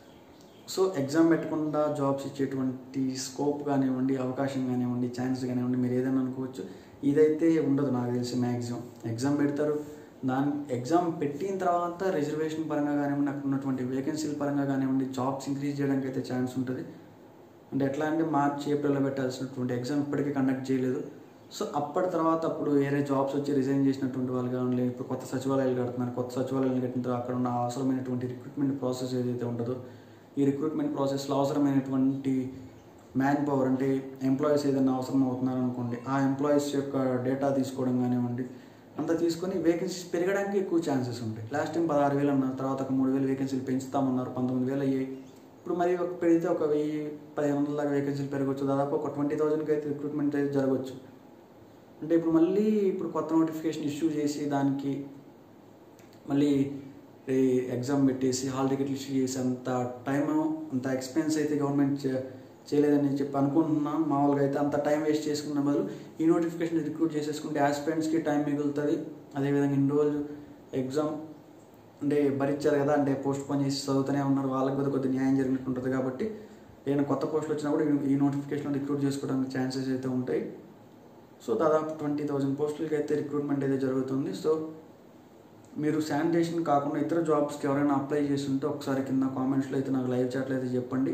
సో ఎగ్జామ్ పెట్టకుండా జాబ్స్ ఇచ్చేటువంటి స్కోప్ కానివ్వండి అవకాశం కానివ్వండి ఛాన్స్ కానివ్వండి మీరు ఏదైనా అనుకోవచ్చు ఇదైతే ఉండదు నాకు తెలిసి మ్యాక్సిమం ఎగ్జామ్ పెడతారు దాని ఎగ్జామ్ పెట్టిన తర్వాత రిజర్వేషన్ పరంగా కానివ్వండి అక్కడ ఉన్నటువంటి వేకెన్సీల పరంగా కానివ్వండి జాబ్స్ ఇంక్రీజ్ చేయడానికి అయితే ఛాన్స్ ఉంటుంది అంటే ఎట్లా అంటే మార్చ్ ఏప్రిల్లో పెట్టాల్సినటువంటి ఎగ్జామ్ ఇప్పటికీ కండక్ట్ చేయలేదు సో అప్పటి తర్వాత అప్పుడు వేరే జాబ్స్ వచ్చి రిజైన్ చేసినటువంటి వాళ్ళు కానీ ఇప్పుడు కొత్త సచివాలయాలు కడుతున్నారు కొత్త సచివాలయాలు కట్టిన తర్వాత అక్కడ ఉన్న అవసరమైనటువంటి రిక్రూట్మెంట్ ప్రాసెస్ ఏదైతే ఉంటుందో ఈ రిక్రూట్మెంట్ ప్రాసెస్లో అవసరమైనటువంటి మ్యాన్ పవర్ అంటే ఎంప్లాయీస్ ఏదైనా అవసరం అవుతున్నారు అనుకోండి ఆ ఎంప్లాయీస్ యొక్క డేటా తీసుకోవడం కానివ్వండి అంతా తీసుకొని వేకెన్సీస్ పెరగడానికి ఎక్కువ ఛాన్సెస్ ఉంటాయి లాస్ట్ టైం పదహారు వేలు అన్నారు తర్వాత ఒక మూడు వేలు వేకెన్సీలు పెంచుతామన్నారు పంతొమ్మిది వేలు అయ్యాయి ఇప్పుడు మరి ఒక పెరిగితే ఒక వెయ్యి పదిహేను వందల దాకా వేకెన్సీలు పెరగవచ్చు దాదాపు ఒక ట్వంటీ థౌజండ్కి అయితే రిక్రూట్మెంట్ అయితే జరగవచ్చు అంటే ఇప్పుడు మళ్ళీ ఇప్పుడు కొత్త నోటిఫికేషన్ ఇష్యూ చేసి దానికి మళ్ళీ ఈ ఎగ్జామ్ పెట్టేసి హాల్ టికెట్లు ఇష్యూ చేసి అంత టైం అంత ఎక్స్పెన్స్ అయితే గవర్నమెంట్ చే- చేయలేదని చెప్పి అనుకుంటున్నాం మామూలుగా అయితే అంత టైం వేస్ట్ చేసుకున్న బదులు ఈ నోటిఫికేషన్ రిక్రూట్ చేసేసుకుంటే ఆస్పిరెంట్స్కి టైం మిగులుతుంది అదేవిధంగా ఇన్ని రోజులు ఎగ్జామ్ అంటే భరించారు కదా అంటే పోస్ట్ పోన్ చేసి చదువుతూనే ఉన్నారు వాళ్ళకి కూడా కొద్దిగా న్యాయం జరిగినట్టు ఉంటుంది కాబట్టి ఏదైనా కొత్త పోస్టులు వచ్చినా కూడా ఈ- ఈ నోటిఫికేషన్ రిక్రూట్ చేసుకోవడానికి ఛాన్సెస్ అయితే ఉంటాయి సో దాదాపు ట్వంటీ థౌజండ్ పోస్టులకి అయితే రిక్రూట్మెంట్ అయితే జరుగుతుంది సో మీరు శానిటేషన్ కాకుండా ఇతర జాబ్స్కి ఎవరైనా అప్లై చేసి ఉంటే ఒకసారి కింద కామెంట్స్లో అయితే నాకు లైవ్ చాట్లో అయితే చెప్పండి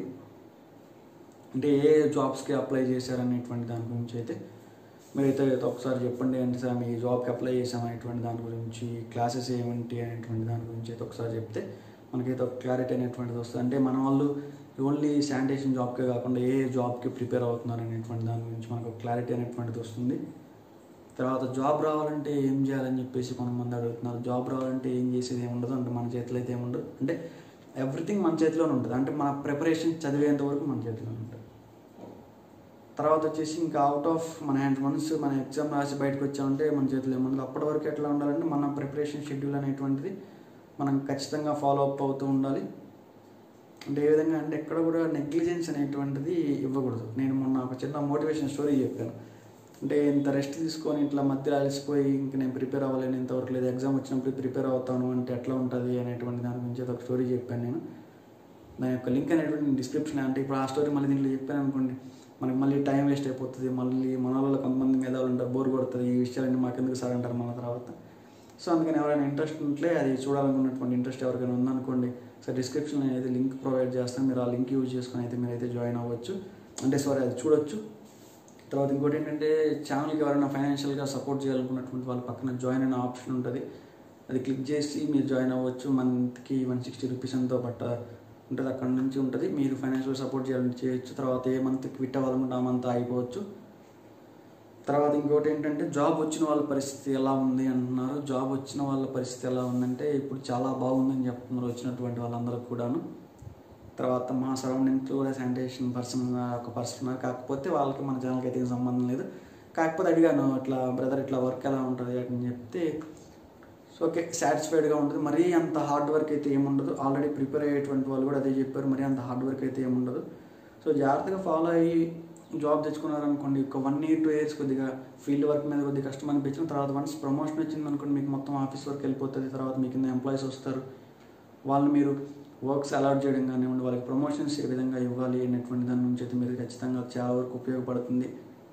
అంటే ఏ జాబ్స్కి అప్లై చేశారనేటువంటి దాని గురించి అయితే మీరైతే అయితే ఒకసారి చెప్పండి అంటే సార్ మీ జాబ్కి అప్లై చేసాం అనేటువంటి దాని గురించి క్లాసెస్ ఏమిటి అనేటువంటి దాని గురించి అయితే ఒకసారి చెప్తే మనకైతే ఒక క్లారిటీ అనేటువంటిది వస్తుంది అంటే మన వాళ్ళు ఓన్లీ శానిటేషన్ జాబ్కే కాకుండా ఏ జాబ్కి ప్రిపేర్ అవుతున్నారు అనేటువంటి దాని గురించి మనకు ఒక క్లారిటీ అనేటువంటిది వస్తుంది తర్వాత జాబ్ రావాలంటే ఏం చేయాలని చెప్పేసి కొంతమంది అడుగుతున్నారు జాబ్ రావాలంటే ఏం చేసేది ఏమి ఉండదు అంటే మన చేతిలో అయితే ఏమి ఉండదు అంటే ఎవ్రీథింగ్ మన చేతిలోనే ఉంటుంది అంటే మన ప్రిపరేషన్ చదివేంత వరకు మన చేతిలోనే ఉంటుంది తర్వాత వచ్చేసి ఇంకా అవుట్ ఆఫ్ మన హ్యాండ్ వన్స్ మన ఎగ్జామ్ రాసి బయటకు వచ్చామంటే మన చేతిలో ఏముండదు అప్పటి వరకు ఎట్లా ఉండాలంటే మన ప్రిపరేషన్ షెడ్యూల్ అనేటువంటిది మనం ఖచ్చితంగా ఫాలో అప్ అవుతూ ఉండాలి అంటే ఏ విధంగా అంటే ఎక్కడ కూడా నెగ్లిజెన్స్ అనేటువంటిది ఇవ్వకూడదు నేను మొన్న ఒక చిన్న మోటివేషన్ స్టోరీ చెప్పాను అంటే ఇంత రెస్ట్ తీసుకొని ఇట్లా మధ్యలో అలసిపోయి ఇంక నేను ప్రిపేర్ అవ్వలేను ఇంతవరకు లేదు ఎగ్జామ్ వచ్చినప్పుడు ప్రిపేర్ అవుతాను అంటే ఎట్లా ఉంటుంది అనేటువంటి దాని గురించి ఒక స్టోరీ చెప్పాను నేను దాని యొక్క లింక్ అనేటువంటి నేను డిస్క్రిప్షన్ అంటే ఇప్పుడు ఆ స్టోరీ మళ్ళీ దీంట్లో చెప్పాను అనుకోండి మనకి మళ్ళీ టైం వేస్ట్ అయిపోతుంది మళ్ళీ మన వాళ్ళ కొంతమంది మేధావులు ఉంటారు బోర్ కొడుతుంది ఈ విషయాలన్నీ మాకెందుకు సార్ అంటారు మన తర్వాత సో అందుకని ఎవరైనా ఇంట్రెస్ట్ ఉంటే అది చూడాలనుకున్నటువంటి ఇంట్రెస్ట్ ఎవరికైనా ఉందనుకోండి సో డిస్క్రిప్షన్లో అయితే లింక్ ప్రొవైడ్ చేస్తాను మీరు ఆ లింక్ యూజ్ చేసుకొని అయితే మీరు అయితే జాయిన్ అవ్వచ్చు అంటే సారీ అది చూడొచ్చు తర్వాత ఇంకోటి ఏంటంటే ఛానల్కి ఎవరైనా ఫైనాన్షియల్గా సపోర్ట్ చేయాలనుకున్నటువంటి వాళ్ళ పక్కన జాయిన్ అనే ఆప్షన్ ఉంటుంది అది క్లిక్ చేసి మీరు జాయిన్ అవ్వచ్చు మంత్కి వన్ సిక్స్టీ రూపీస్ ఎంతో పట్ట ఉంటుంది అక్కడ నుంచి ఉంటుంది మీరు ఫైనాన్షియల్ సపోర్ట్ చేయాలని చేయొచ్చు తర్వాత ఏ మంత్ క్విట్ అవ్వాలనుకుంటే ఆ మంత్ అయిపోవచ్చు తర్వాత ఇంకోటి ఏంటంటే జాబ్ వచ్చిన వాళ్ళ పరిస్థితి ఎలా ఉంది అంటున్నారు జాబ్ వచ్చిన వాళ్ళ పరిస్థితి ఎలా ఉందంటే ఇప్పుడు చాలా బాగుందని చెప్తున్నారు వచ్చినటువంటి వాళ్ళందరూ కూడాను తర్వాత మా సరౌండింగ్స్లో కూడా శానిటేషన్ పర్సన్ ఒక పర్సన్ ఉన్నారు కాకపోతే వాళ్ళకి మన ఛానల్కి అయితే ఏం సంబంధం లేదు కాకపోతే అడిగాను ఇట్లా బ్రదర్ ఇట్లా వర్క్ ఎలా ఉంటుంది అని చెప్తే సో ఓకే సాటిస్ఫైడ్గా ఉంటుంది మరీ అంత హార్డ్ వర్క్ అయితే ఏముండదు ఆల్రెడీ ప్రిపేర్ అయ్యేటువంటి వాళ్ళు కూడా అదే చెప్పారు మరీ అంత హార్డ్ వర్క్ అయితే ఏముండదు సో జాగ్రత్తగా ఫాలో అయ్యి జాబ్ తెచ్చుకున్నారనుకోండి ఒక వన్ ఇయర్ టూ ఇయర్స్ కొద్దిగా ఫీల్డ్ వర్క్ మీద కొద్దిగా కష్టం అనిపించిన తర్వాత వన్స్ ప్రమోషన్ వచ్చింది అనుకోండి మీకు మొత్తం ఆఫీస్ వర్క్ వెళ్ళిపోతుంది తర్వాత మీ కింద ఎంప్లాయీస్ వస్తారు వాళ్ళు మీరు వర్క్స్ అలాట్ చేయడం కానివ్వండి వాళ్ళకి ప్రమోషన్స్ ఏ విధంగా ఇవ్వాలి అనేటువంటి దాని నుంచి అయితే మీరు ఖచ్చితంగా చాలా వరకు ఉపయోగపడుతుంది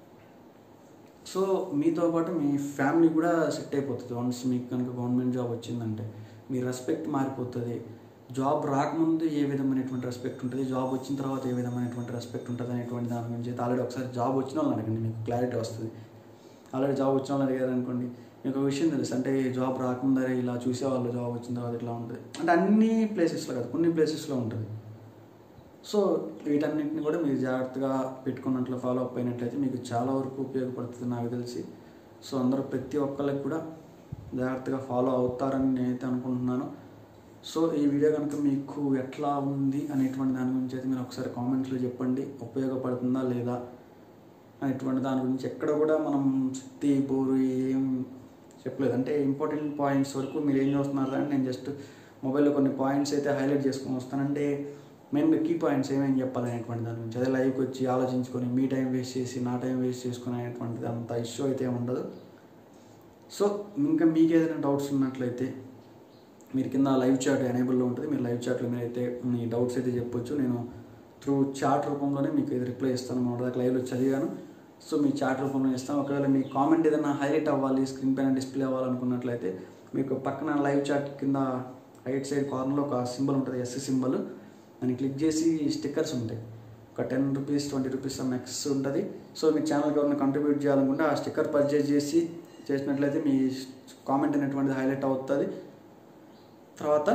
సో మీతో పాటు మీ ఫ్యామిలీ కూడా సెట్ అయిపోతుంది వన్స్ మీకు కనుక గవర్నమెంట్ జాబ్ వచ్చిందంటే మీ రెస్పెక్ట్ మారిపోతుంది జాబ్ రాకముందు ఏ విధమైనటువంటి రెస్పెక్ట్ ఉంటుంది జాబ్ వచ్చిన తర్వాత ఏ విధమైనటువంటి రెస్పెక్ట్ ఉంటుంది అనేటువంటి దాని గురించి అయితే ఆల్రెడీ ఒకసారి జాబ్ వచ్చిన వాళ్ళని అడగండి మీకు క్లారిటీ వస్తుంది ఆల్రెడీ జాబ్ వచ్చిన వాళ్ళని అడిగారు అనుకోండి మీకు ఒక విషయం తెలుసు అంటే జాబ్ రాకముందే ఇలా చూసేవాళ్ళు జాబ్ వచ్చిన తర్వాత ఇట్లా ఉంటుంది అంటే అన్ని ప్లేసెస్లో కాదు కొన్ని ప్లేసెస్లో ఉంటుంది సో వీటన్నింటిని కూడా మీరు జాగ్రత్తగా పెట్టుకున్నట్లు ఫాలో అప్ అయినట్లయితే మీకు చాలా వరకు ఉపయోగపడుతుంది నాకు తెలిసి సో అందరూ ప్రతి ఒక్కరికి కూడా జాగ్రత్తగా ఫాలో అవుతారని నేనైతే అనుకుంటున్నాను సో ఈ వీడియో కనుక మీకు ఎట్లా ఉంది అనేటువంటి దాని గురించి అయితే మీరు ఒకసారి కామెంట్స్లో చెప్పండి ఉపయోగపడుతుందా లేదా అనేటువంటి దాని గురించి ఎక్కడ కూడా మనం శక్తి బోరు ఏం చెప్పలేదు అంటే ఇంపార్టెంట్ పాయింట్స్ వరకు మీరు ఏం చూస్తున్నారు అని నేను జస్ట్ మొబైల్లో కొన్ని పాయింట్స్ అయితే హైలైట్ చేసుకొని వస్తానంటే మెయిన్గా కీ పాయింట్స్ ఏమేమి చెప్పాలి అనేటువంటి దాని గురించి అదే లైవ్కి వచ్చి ఆలోచించుకొని మీ టైం వేస్ట్ చేసి నా టైం వేస్ట్ చేసుకుని అనేటువంటిది అంత ఇష్యూ అయితే ఉండదు సో ఇంకా మీకు ఏదైనా డౌట్స్ ఉన్నట్లయితే మీరు కింద లైవ్ చాట్ ఎనేబుల్లో ఉంటుంది మీరు లైవ్ చాట్లో మీరైతే మీ డౌట్స్ అయితే చెప్పొచ్చు నేను త్రూ చాట్ రూపంలోనే మీకు ఇది రిప్లై ఇస్తాను మన దాకా లైవ్లో చదివాను సో మీ చాట్ రూపంలో ఇస్తాం ఒకవేళ మీ కామెంట్ ఏదైనా హైలైట్ అవ్వాలి స్క్రీన్ పైన డిస్ప్లే అవ్వాలనుకున్నట్లయితే మీకు పక్కన లైవ్ చాట్ కింద రైట్ సైడ్ కార్నర్లో ఒక సింబల్ ఉంటుంది ఎస్ సింబల్ దాన్ని క్లిక్ చేసి స్టిక్కర్స్ ఉంటాయి ఒక ten rupees twenty rupees X ఉంటుంది సో మీ ఛానల్కి ఎవరైనా కంట్రిబ్యూట్ చేయాలనుకుంటే ఆ స్టిక్కర్ పర్చేజ్ చేసి చేసినట్లయితే మీ కామెంట్ అనేటువంటిది హైలైట్ అవుతుంది తర్వాత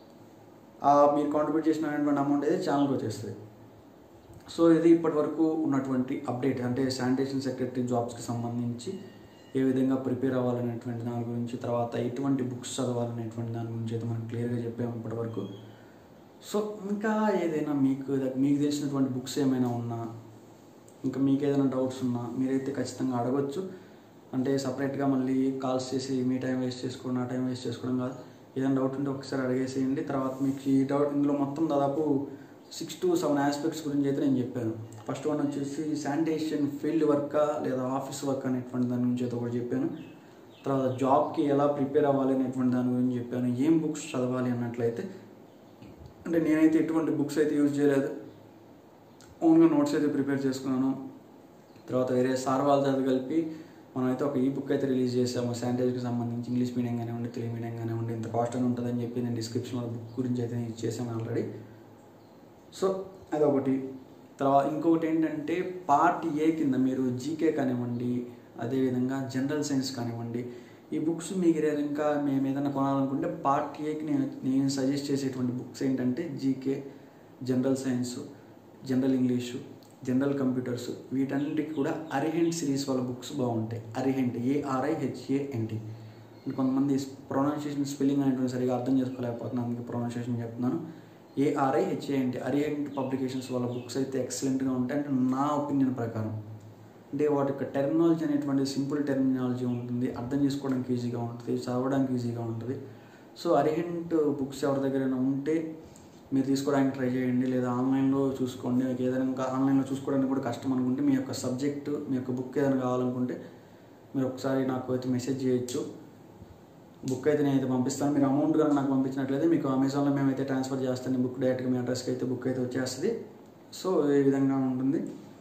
ఆ మీరు కాంట్రిబ్యూట్ చేసినటువంటి అమౌంట్ అయితే ఛానల్కి వచ్చేస్తుంది సో ఇది ఇప్పటి వరకు ఉన్నటువంటి అప్డేట్ అంటే శానిటేషన్ సెక్రటరీ జాబ్స్కి సంబంధించి ఏ విధంగా ప్రిపేర్ అవ్వాలనేటువంటి దాని గురించి తర్వాత ఎటువంటి బుక్స్ చదవాలనేటువంటి దాని గురించి అయితే మనం క్లియర్గా చెప్పాము ఇప్పటి వరకు సో ఇంకా ఏదైనా మీకు మీకు తెలిసినటువంటి బుక్స్ ఏమైనా ఉన్నా ఇంకా మీకు ఏదైనా డౌట్స్ ఉన్నా మీరైతే ఖచ్చితంగా అడగొచ్చు అంటే సపరేట్గా మళ్ళీ కాల్స్ చేసి మీ టైం వేస్ట్ చేసుకోవడం నా టైం వేస్ట్ చేసుకోవడం కాదు ఏదైనా డౌట్ ఉంటే ఒకసారి అడిగేసేయండి తర్వాత మీకు ఈ డౌట్ ఇందులో మొత్తం దాదాపు సిక్స్ టు సెవెన్ ఆస్పెక్ట్స్ గురించి అయితే నేను చెప్పాను ఫస్ట్ వన్ వచ్చేసి శానిటేషన్ ఫీల్డ్ వర్క్ లేదా ఆఫీస్ వర్క్ అనేటువంటి దాని గురించి అయితే ఒకటి చెప్పాను తర్వాత జాబ్కి ఎలా ప్రిపేర్ అవ్వాలి అనేటువంటి దాని గురించి చెప్పాను ఏం బుక్స్ చదవాలి అన్నట్లయితే అంటే నేనైతే ఎటువంటి బుక్స్ అయితే యూజ్ చేయలేదు ఓన్గా నోట్స్ అయితే ప్రిపేర్ చేసుకున్నాను తర్వాత వేరే సార్ వాళ్ళతో కలిపి మనమైతే ఒక ఈ బుక్ అయితే రిలీజ్ చేసాము శానిటైజర్కి సంబంధించి ఇంగ్లీష్ మీడియం కానివ్వండి తెలుగు మీడియం కానివ్వండి ఇంత కాస్ట్ అని ఉంటుందని చెప్పి నేను డిస్క్రిప్షన్లో బుక్ గురించి అయితే నేను ఇచ్చేసాను ఆల్రెడీ సో అదొకటి తర్వాత ఇంకొకటి ఏంటంటే పార్ట్ ఏ కింద మీరు జీకే కానివ్వండి అదేవిధంగా జనరల్ సైన్స్ కానివ్వండి ఈ బుక్స్ మీకు ఇంకా మేము ఏదైనా కొనాలనుకుంటే పార్ట్ ఏకి నేను నేను సజెస్ట్ చేసేటువంటి బుక్స్ ఏంటంటే GK general science general English general computers వీటన్నిటికి కూడా అరిహెంట్ సిరీస్ వాళ్ళ బుక్స్ బాగుంటాయి అరిహెంట్ ఏఆర్ఐ హెచ్ఏఎన్టీ కొంతమంది ప్రొనౌన్సియేషన్ స్పెల్లింగ్ అనేటువంటి సరిగా అర్థం చేసుకోలేకపోతున్నాను అందుకే ప్రొనౌన్సియేషన్ చెప్తున్నాను ఏఆర్ఐ హెచ్ఏఎన్టీ అరిహెంట్ పబ్లికేషన్స్ వాళ్ళ బుక్స్ అయితే ఎక్సలెంట్గా ఉంటాయి అంటే నా ఒపీనియన్ ప్రకారం అంటే వాటి యొక్క టెర్మినాలజీ అనేటువంటి సింపుల్ టెర్మినాలజీ ఉంటుంది అర్థం చేసుకోవడానికి ఈజీగా ఉంటుంది చదవడానికి ఈజీగా ఉంటుంది సో అరిహెంట్ బుక్స్ ఎవరి దగ్గరైనా ఉంటే మీరు తీసుకోవడానికి ట్రై చేయండి లేదా ఆన్లైన్లో చూసుకోండి మీకు ఏదైనా ఇంకా ఆన్లైన్లో చూసుకోవడానికి కూడా కష్టం అనుకుంటే మీ యొక్క సబ్జెక్టు మీ యొక్క బుక్ ఏదైనా కావాలనుకుంటే మీరు ఒకసారి నాకు అయితే మెసేజ్ చేయొచ్చు బుక్ అయితే నేను అయితే పంపిస్తాను మీరు అమౌంట్ కనుక నాకు పంపించినట్లయితే మీకు అమెజాన్లో మేమైతే ట్రాన్స్ఫర్ చేస్తాను బుక్ డైరెక్ట్గా మీ అడ్రస్కి అయితే బుక్ అయితే వచ్చేస్తుంది సో ఈ విధంగా ఉంటుంది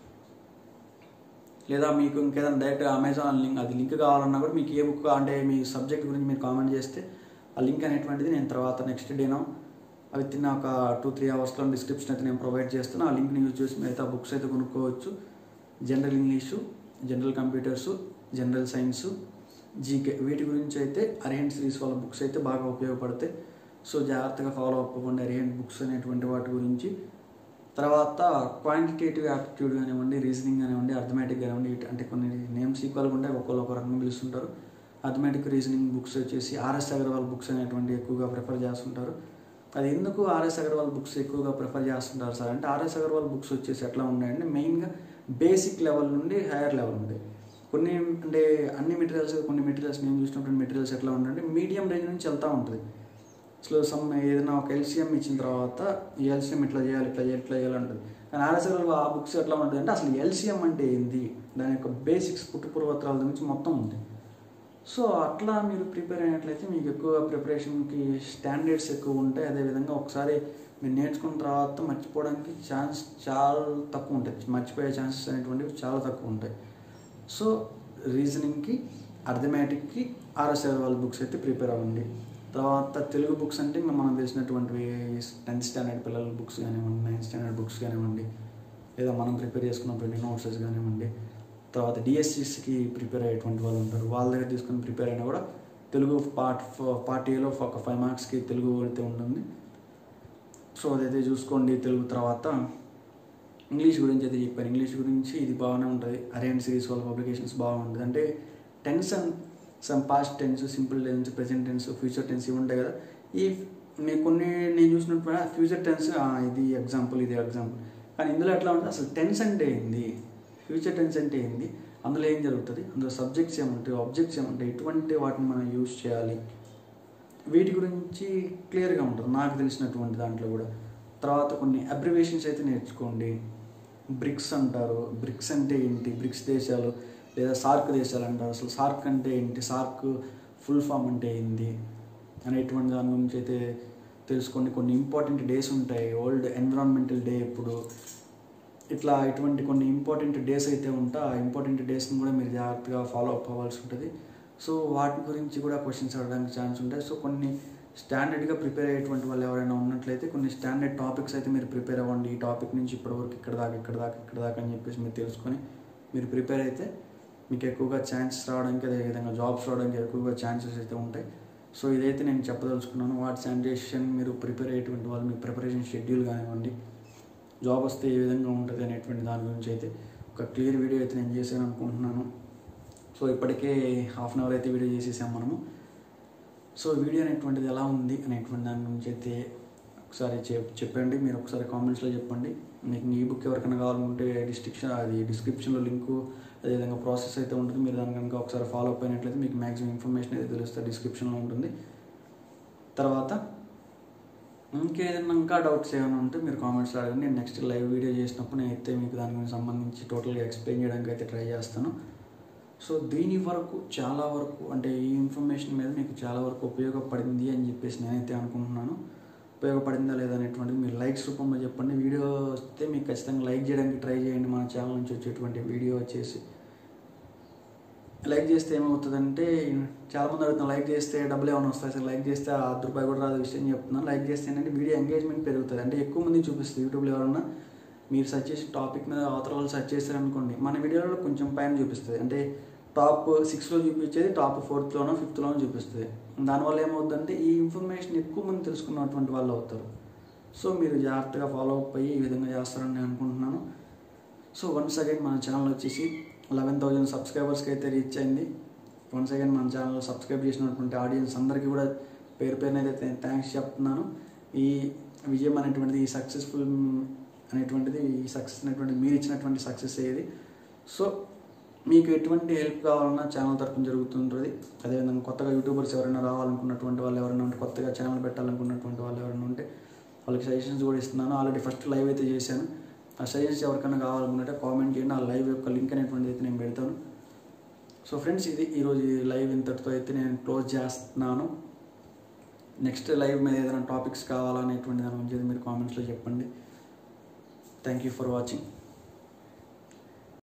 లేదా మీకు ఇంకేదైనా డైరెక్ట్ అమెజాన్ లింక్ అది లింక్ కావాలన్నా కూడా మీకు ఏ బుక్ అంటే మీ సబ్జెక్ట్ గురించి మీరు కామెంట్ చేస్తే ఆ లింక్ అనేటువంటిది నేను తర్వాత నెక్స్ట్ డేనో అవి తిన్న ఒక టూ త్రీ అవర్స్లో డిస్క్రిప్షన్ అయితే నేను ప్రొవైడ్ చేస్తాను ఆ లింక్ని యూజ్ చేసి మీరు అయితే ఆ బుక్స్ అయితే కొనుక్కోవచ్చు general English general computers general science GK వీటి గురించి అయితే అరిహెంట్ సిరీస్ వాళ్ళ బుక్స్ అయితే బాగా ఉపయోగపడతాయి సో జాగ్రత్తగా ఫాలో అప్ అవ్వండి అరిహెంట్ బుక్స్ అనేటువంటి వాటి గురించి తర్వాత క్వాంటిటేటివ్ యాప్టిట్యూడ్ కానివ్వండి రీజనింగ్ కానివ్వండి అర్థమెటిక్ కానివ్వండి ఇటు- అంటే కొన్ని నేమ్స్ ఈక్వల్గా ఉంటాయి ఒక్కొక్కరు ఒక రకంగా పిలుస్తుంటారు అర్థమెటిక్ రీజనింగ్ బుక్స్ వచ్చేసి ఆర్ఎస్ అగర్వాల్ బుక్స్ అనేటువంటి ఎక్కువగా ప్రిఫర్ చేస్తుంటారు అది ఎందుకు ఆర్ఎస్ అగర్వాల్ బుక్స్ ఎక్కువగా ప్రిఫర్ చేస్తుంటారు సార్ అంటే ఆర్ఎస్ అగర్వాల్ బుక్స్ వచ్చేసి ఎట్లా ఉన్నాయంటే మెయిన్గా బేసిక్ లెవెల్ నుండి హైయర్ లెవెల్ ఉంటాయి కొన్ని అంటే అన్ని మెటీరియల్స్ కొన్ని మెటీరియల్స్ నేను చూసినటువంటి మెటీరియల్స్ ఎట్లా ఉంటాయంటే మీడియం రేంజ్ నుంచి వెళ్తూ ఉంటుంది అసలు సమ్ ఏదైనా ఒక ఎల్సిఎం ఇచ్చిన తర్వాత ఈ ఎల్సిఎం ఇట్లా చేయాలి ఇట్లా చేయాలి ఇట్లా చేయాలి ఉంటుంది కానీ ఆర్ఎస్ఎల్ ఆ బుక్స్ ఎట్లా ఉంటుంది అంటే అసలు ఎల్సిఎం అంటే ఏంది దాని యొక్క బేసిక్స్ పుట్టు పూర్వత్రాల నుంచి మొత్తం ఉంది సో అట్లా మీరు ప్రిపేర్ అయినట్లయితే మీకు ఎక్కువ ప్రిపరేషన్కి స్టాండర్డ్స్ ఎక్కువ ఉంటాయి అదేవిధంగా ఒకసారి మీరు నేర్చుకున్న తర్వాత మర్చిపోవడానికి ఛాన్స్ చాలా తక్కువ ఉంటాయి మర్చిపోయే ఛాన్సెస్ అనేటువంటివి చాలా తక్కువ ఉంటాయి సో రీజనింగ్కి అర్థమెటిక్కి ఆర్ఎస్ఆర్ వాళ్ళ బుక్స్ అయితే ప్రిపేర్ అవ్వండి తర్వాత తెలుగు బుక్స్ అంటే ఇంకా మనం తెలిసినటువంటివి టెన్త్ స్టాండర్డ్ పిల్లల బుక్స్ కానివ్వండి నైన్త్ స్టాండర్డ్ బుక్స్ కానివ్వండి లేదా మనం ప్రిపేర్ చేసుకున్నటువంటి నోట్సెస్ కానివ్వండి తర్వాత డిఎస్సిస్కి ప్రిపేర్ అయ్యేటువంటి వాళ్ళు ఉంటారు వాళ్ళ దగ్గర తీసుకుని ప్రిపేర్ అయినా కూడా తెలుగు పార్ట్ పార్ట్ ఏలో ఒక ఫైవ్ మార్క్స్కి తెలుగు అయితే ఉంటుంది సో అదైతే చూసుకోండి తెలుగు తర్వాత ఇంగ్లీష్ గురించి అయితే చెప్పాను ఇంగ్లీష్ గురించి ఇది బాగానే ఉంటుంది అరేంజ్ సిరీస్ వాళ్ళ పబ్లికేషన్స్ బాగుంటుంది అంటే tense and some past tense simple tense present tense future tense ఇవి ఉంటాయి కదా ఈ నేను కొన్ని నేను చూసినప్పుడు ఫ్యూచర్ టెన్స్ ఇది ఎగ్జాంపుల్ ఇది ఎగ్జాంపుల్ కానీ ఇందులో ఎట్లా ఉంటుంది అసలు టెన్స్ అంటే ఏంది ఫ్యూచర్ టెన్స్ అంటే ఏంది అందులో ఏం జరుగుతుంది అందులో సబ్జెక్ట్స్ ఏముంటాయి ఆబ్జెక్ట్స్ ఏముంటాయి ఎటువంటి వాటిని మనం యూజ్ చేయాలి వీటి గురించి క్లియర్గా ఉంటుంది నాకు తెలిసినటువంటి దాంట్లో కూడా తర్వాత కొన్ని అబ్రివేషన్స్ అయితే నేర్చుకోండి బ్రిక్స్ అంటారు బ్రిక్స్ అంటే ఏంటి బ్రిక్స్ దేశాలు లేదా సార్క్ దేశాలు అంటారు అసలు సార్క్ అంటే ఏంటి సార్క్ ఫుల్ ఫామ్ అంటే ఏంటి అనేటువంటి దాని గురించి అయితే తెలుసుకోండి కొన్ని ఇంపార్టెంట్ డేస్ ఉంటాయి ఓల్డ్ ఎన్విరాన్మెంటల్ డే ఎప్పుడు ఇట్లా ఇటువంటి కొన్ని ఇంపార్టెంట్ డేస్ అయితే ఉంటా ఆ ఇంపార్టెంట్ డేస్ని కూడా మీరు జాగ్రత్తగా ఫాలో అప్ అవ్వాల్సి ఉంటుంది సో వాటి గురించి కూడా క్వశ్చన్స్ అడగడానికి ఛాన్స్ ఉంటాయి సో కొన్ని స్టాండర్డ్గా ప్రిపేర్ అయ్యేటువంటి వాళ్ళు ఎవరైనా ఉన్నట్లయితే కొన్ని స్టాండర్డ్ టాపిక్స్ అయితే మీరు ప్రిపేర్ అవ్వండి ఈ టాపిక్ నుంచి ఇప్పటివరకు ఇక్కడ దాకా ఇక్కడ దాకా ఇక్కడ దాకా అని చెప్పేసి మీరు తెలుసుకొని మీరు ప్రిపేర్ అయితే మీకు ఎక్కువగా ఛాన్సెస్ రావడానికి అదేవిధంగా జాబ్స్ రావడానికి ఎక్కువగా ఛాన్సెస్ అయితే ఉంటాయి సో ఇదైతే నేను చెప్పదలుచుకున్నాను వాట్ శానిటేషన్ మీరు ప్రిపేర్ అయ్యేటువంటి వాళ్ళు మీ ప్రిపరేషన్ షెడ్యూల్ కానివ్వండి జాబ్ వస్తే ఏ విధంగా ఉంటుంది అనేటువంటి దాని గురించి అయితే ఒక క్లియర్ వీడియో అయితే నేను చేశాను అనుకుంటున్నాను సో ఇప్పటికే హాఫ్ అన్ అవర్ అయితే వీడియో చేసేసాం మనము సో వీడియో అనేటువంటిది ఎలా ఉంది అనేటువంటి దాని గురించి అయితే ఒకసారి చెప్ చెప్పండి మీరు ఒకసారి కామెంట్స్లో చెప్పండి మీకు ఈ బుక్ ఎవరికైనా కావాలనుకుంటే డిస్క్రిప్షన్ అది డిస్క్రిప్షన్లో లింకు అదేవిధంగా ప్రాసెస్ అయితే ఉంటుంది మీరు దాని కనుక ఒకసారి ఫాలో అప్ అయినట్లయితే మీకు మ్యాక్సిమం ఇన్ఫర్మేషన్ అయితే తెలుస్తుంది డిస్క్రిప్షన్లో ఉంటుంది తర్వాత ఇంకేదైనా ఇంకా డౌట్స్ ఏమైనా ఉంటే మీరు కామెంట్స్లో అడగండి నేను నెక్స్ట్ లైవ్ వీడియో చేసినప్పుడు నేను అయితే మీకు దాని గురించి సంబంధించి టోటల్గా ఎక్స్ప్లెయిన్ చేయడానికి అయితే ట్రై చేస్తాను సో దీని వరకు చాలా వరకు అంటే ఈ ఇన్ఫర్మేషన్ మీద మీకు చాలా వరకు ఉపయోగపడింది అని చెప్పేసి నేనైతే అనుకుంటున్నాను ఉపయోగపడిందా లేదా అనేటువంటిది మీరు లైక్స్ రూపంలో చెప్పండి వీడియో వస్తే మీకు ఖచ్చితంగా లైక్ చేయడానికి ట్రై చేయండి మన ఛానల్ నుంచి వచ్చేటువంటి వీడియో వచ్చేసి లైక్ చేస్తే ఏమవుతుందంటే చాలామంది అడుగుతున్నారు లైక్ చేస్తే డబ్బులు ఏమైనా వస్తాయి సార్ లైక్ చేస్తే ఆ అర్ధ రూపాయి కూడా రాదు విషయం చెప్తున్నాను లైక్ చేస్తే ఏంటంటే వీడియో ఎంగేజ్మెంట్ పెరుగుతుంది అంటే ఎక్కువ మంది చూపిస్తుంది యూట్యూబ్లో ఎవరన్నా మీరు సెర్చ్ చేసి టాపిక్ మీద అవతల వాళ్ళు సెర్చ్ చేశారనుకోండి మన వీడియోలో కొంచెం పైన చూపిస్తుంది అంటే టాప్ సిక్స్లో చూపించేది టాప్ ఫోర్త్లోనో ఫిఫ్త్లోనో చూపిస్తుంది దానివల్ల ఏమవుతుందంటే ఈ ఇన్ఫర్మేషన్ ఎక్కువ మంది తెలుసుకున్నటువంటి వాళ్ళు అవుతారు సో మీరు జాగ్రత్తగా ఫాలో అప్ అయ్యి ఈ విధంగా చేస్తారని నేను అనుకుంటున్నాను సో వన్స్ అగైన్ మన ఛానల్ వచ్చేసి లెవెన్ థౌజండ్ సబ్స్క్రైబర్స్కి అయితే రీచ్ అయింది వన్స్ అగైన్ మన ఛానల్ సబ్స్క్రైబ్ చేసినటువంటి ఆడియన్స్ అందరికీ కూడా పేరు పేరున అయితే థ్యాంక్స్ చెప్తున్నాను ఈ విజయం అనేటువంటిది ఈ సక్సెస్ఫుల్ అనేటువంటిది ఈ సక్సెస్ అనేటువంటిది మీరు ఇచ్చినటువంటి సక్సెస్ అయ్యేది సో మీకు ఎటువంటి హెల్ప్ కావాలన్నా ఛానల్ తరఫున జరుగుతుంటుంది అదేవిధంగా కొత్తగా యూట్యూబర్స్ ఎవరైనా రావాలనుకున్నటువంటి వాళ్ళు ఎవరైనా ఉంటే కొత్తగా ఛానల్ పెట్టాలనుకున్నటువంటి వాళ్ళు ఎవరైనా ఉంటే వాళ్ళకి సజెషన్స్ కూడా ఇస్తున్నాను ఆల్రెడీ ఫస్ట్ లైవ్ అయితే చేశాను ఆ సజెషన్స్ ఎవరికైనా కావాలనుకుంటే కామెంట్ చేయండి ఆ లైవ్ యొక్క లింక్ అనేటువంటిది అయితే నేను పెడతాను సో ఫ్రెండ్స్ ఇది ఈరోజు ఈ లైవ్ ఇంతటితో అయితే నేను క్లోజ్ చేస్తున్నాను నెక్స్ట్ లైవ్ మీద ఏదైనా టాపిక్స్ కావాలనేటువంటి దాని గురించి అయితే మీరు కామెంట్స్లో చెప్పండి థ్యాంక్ యూ ఫర్ వాచింగ్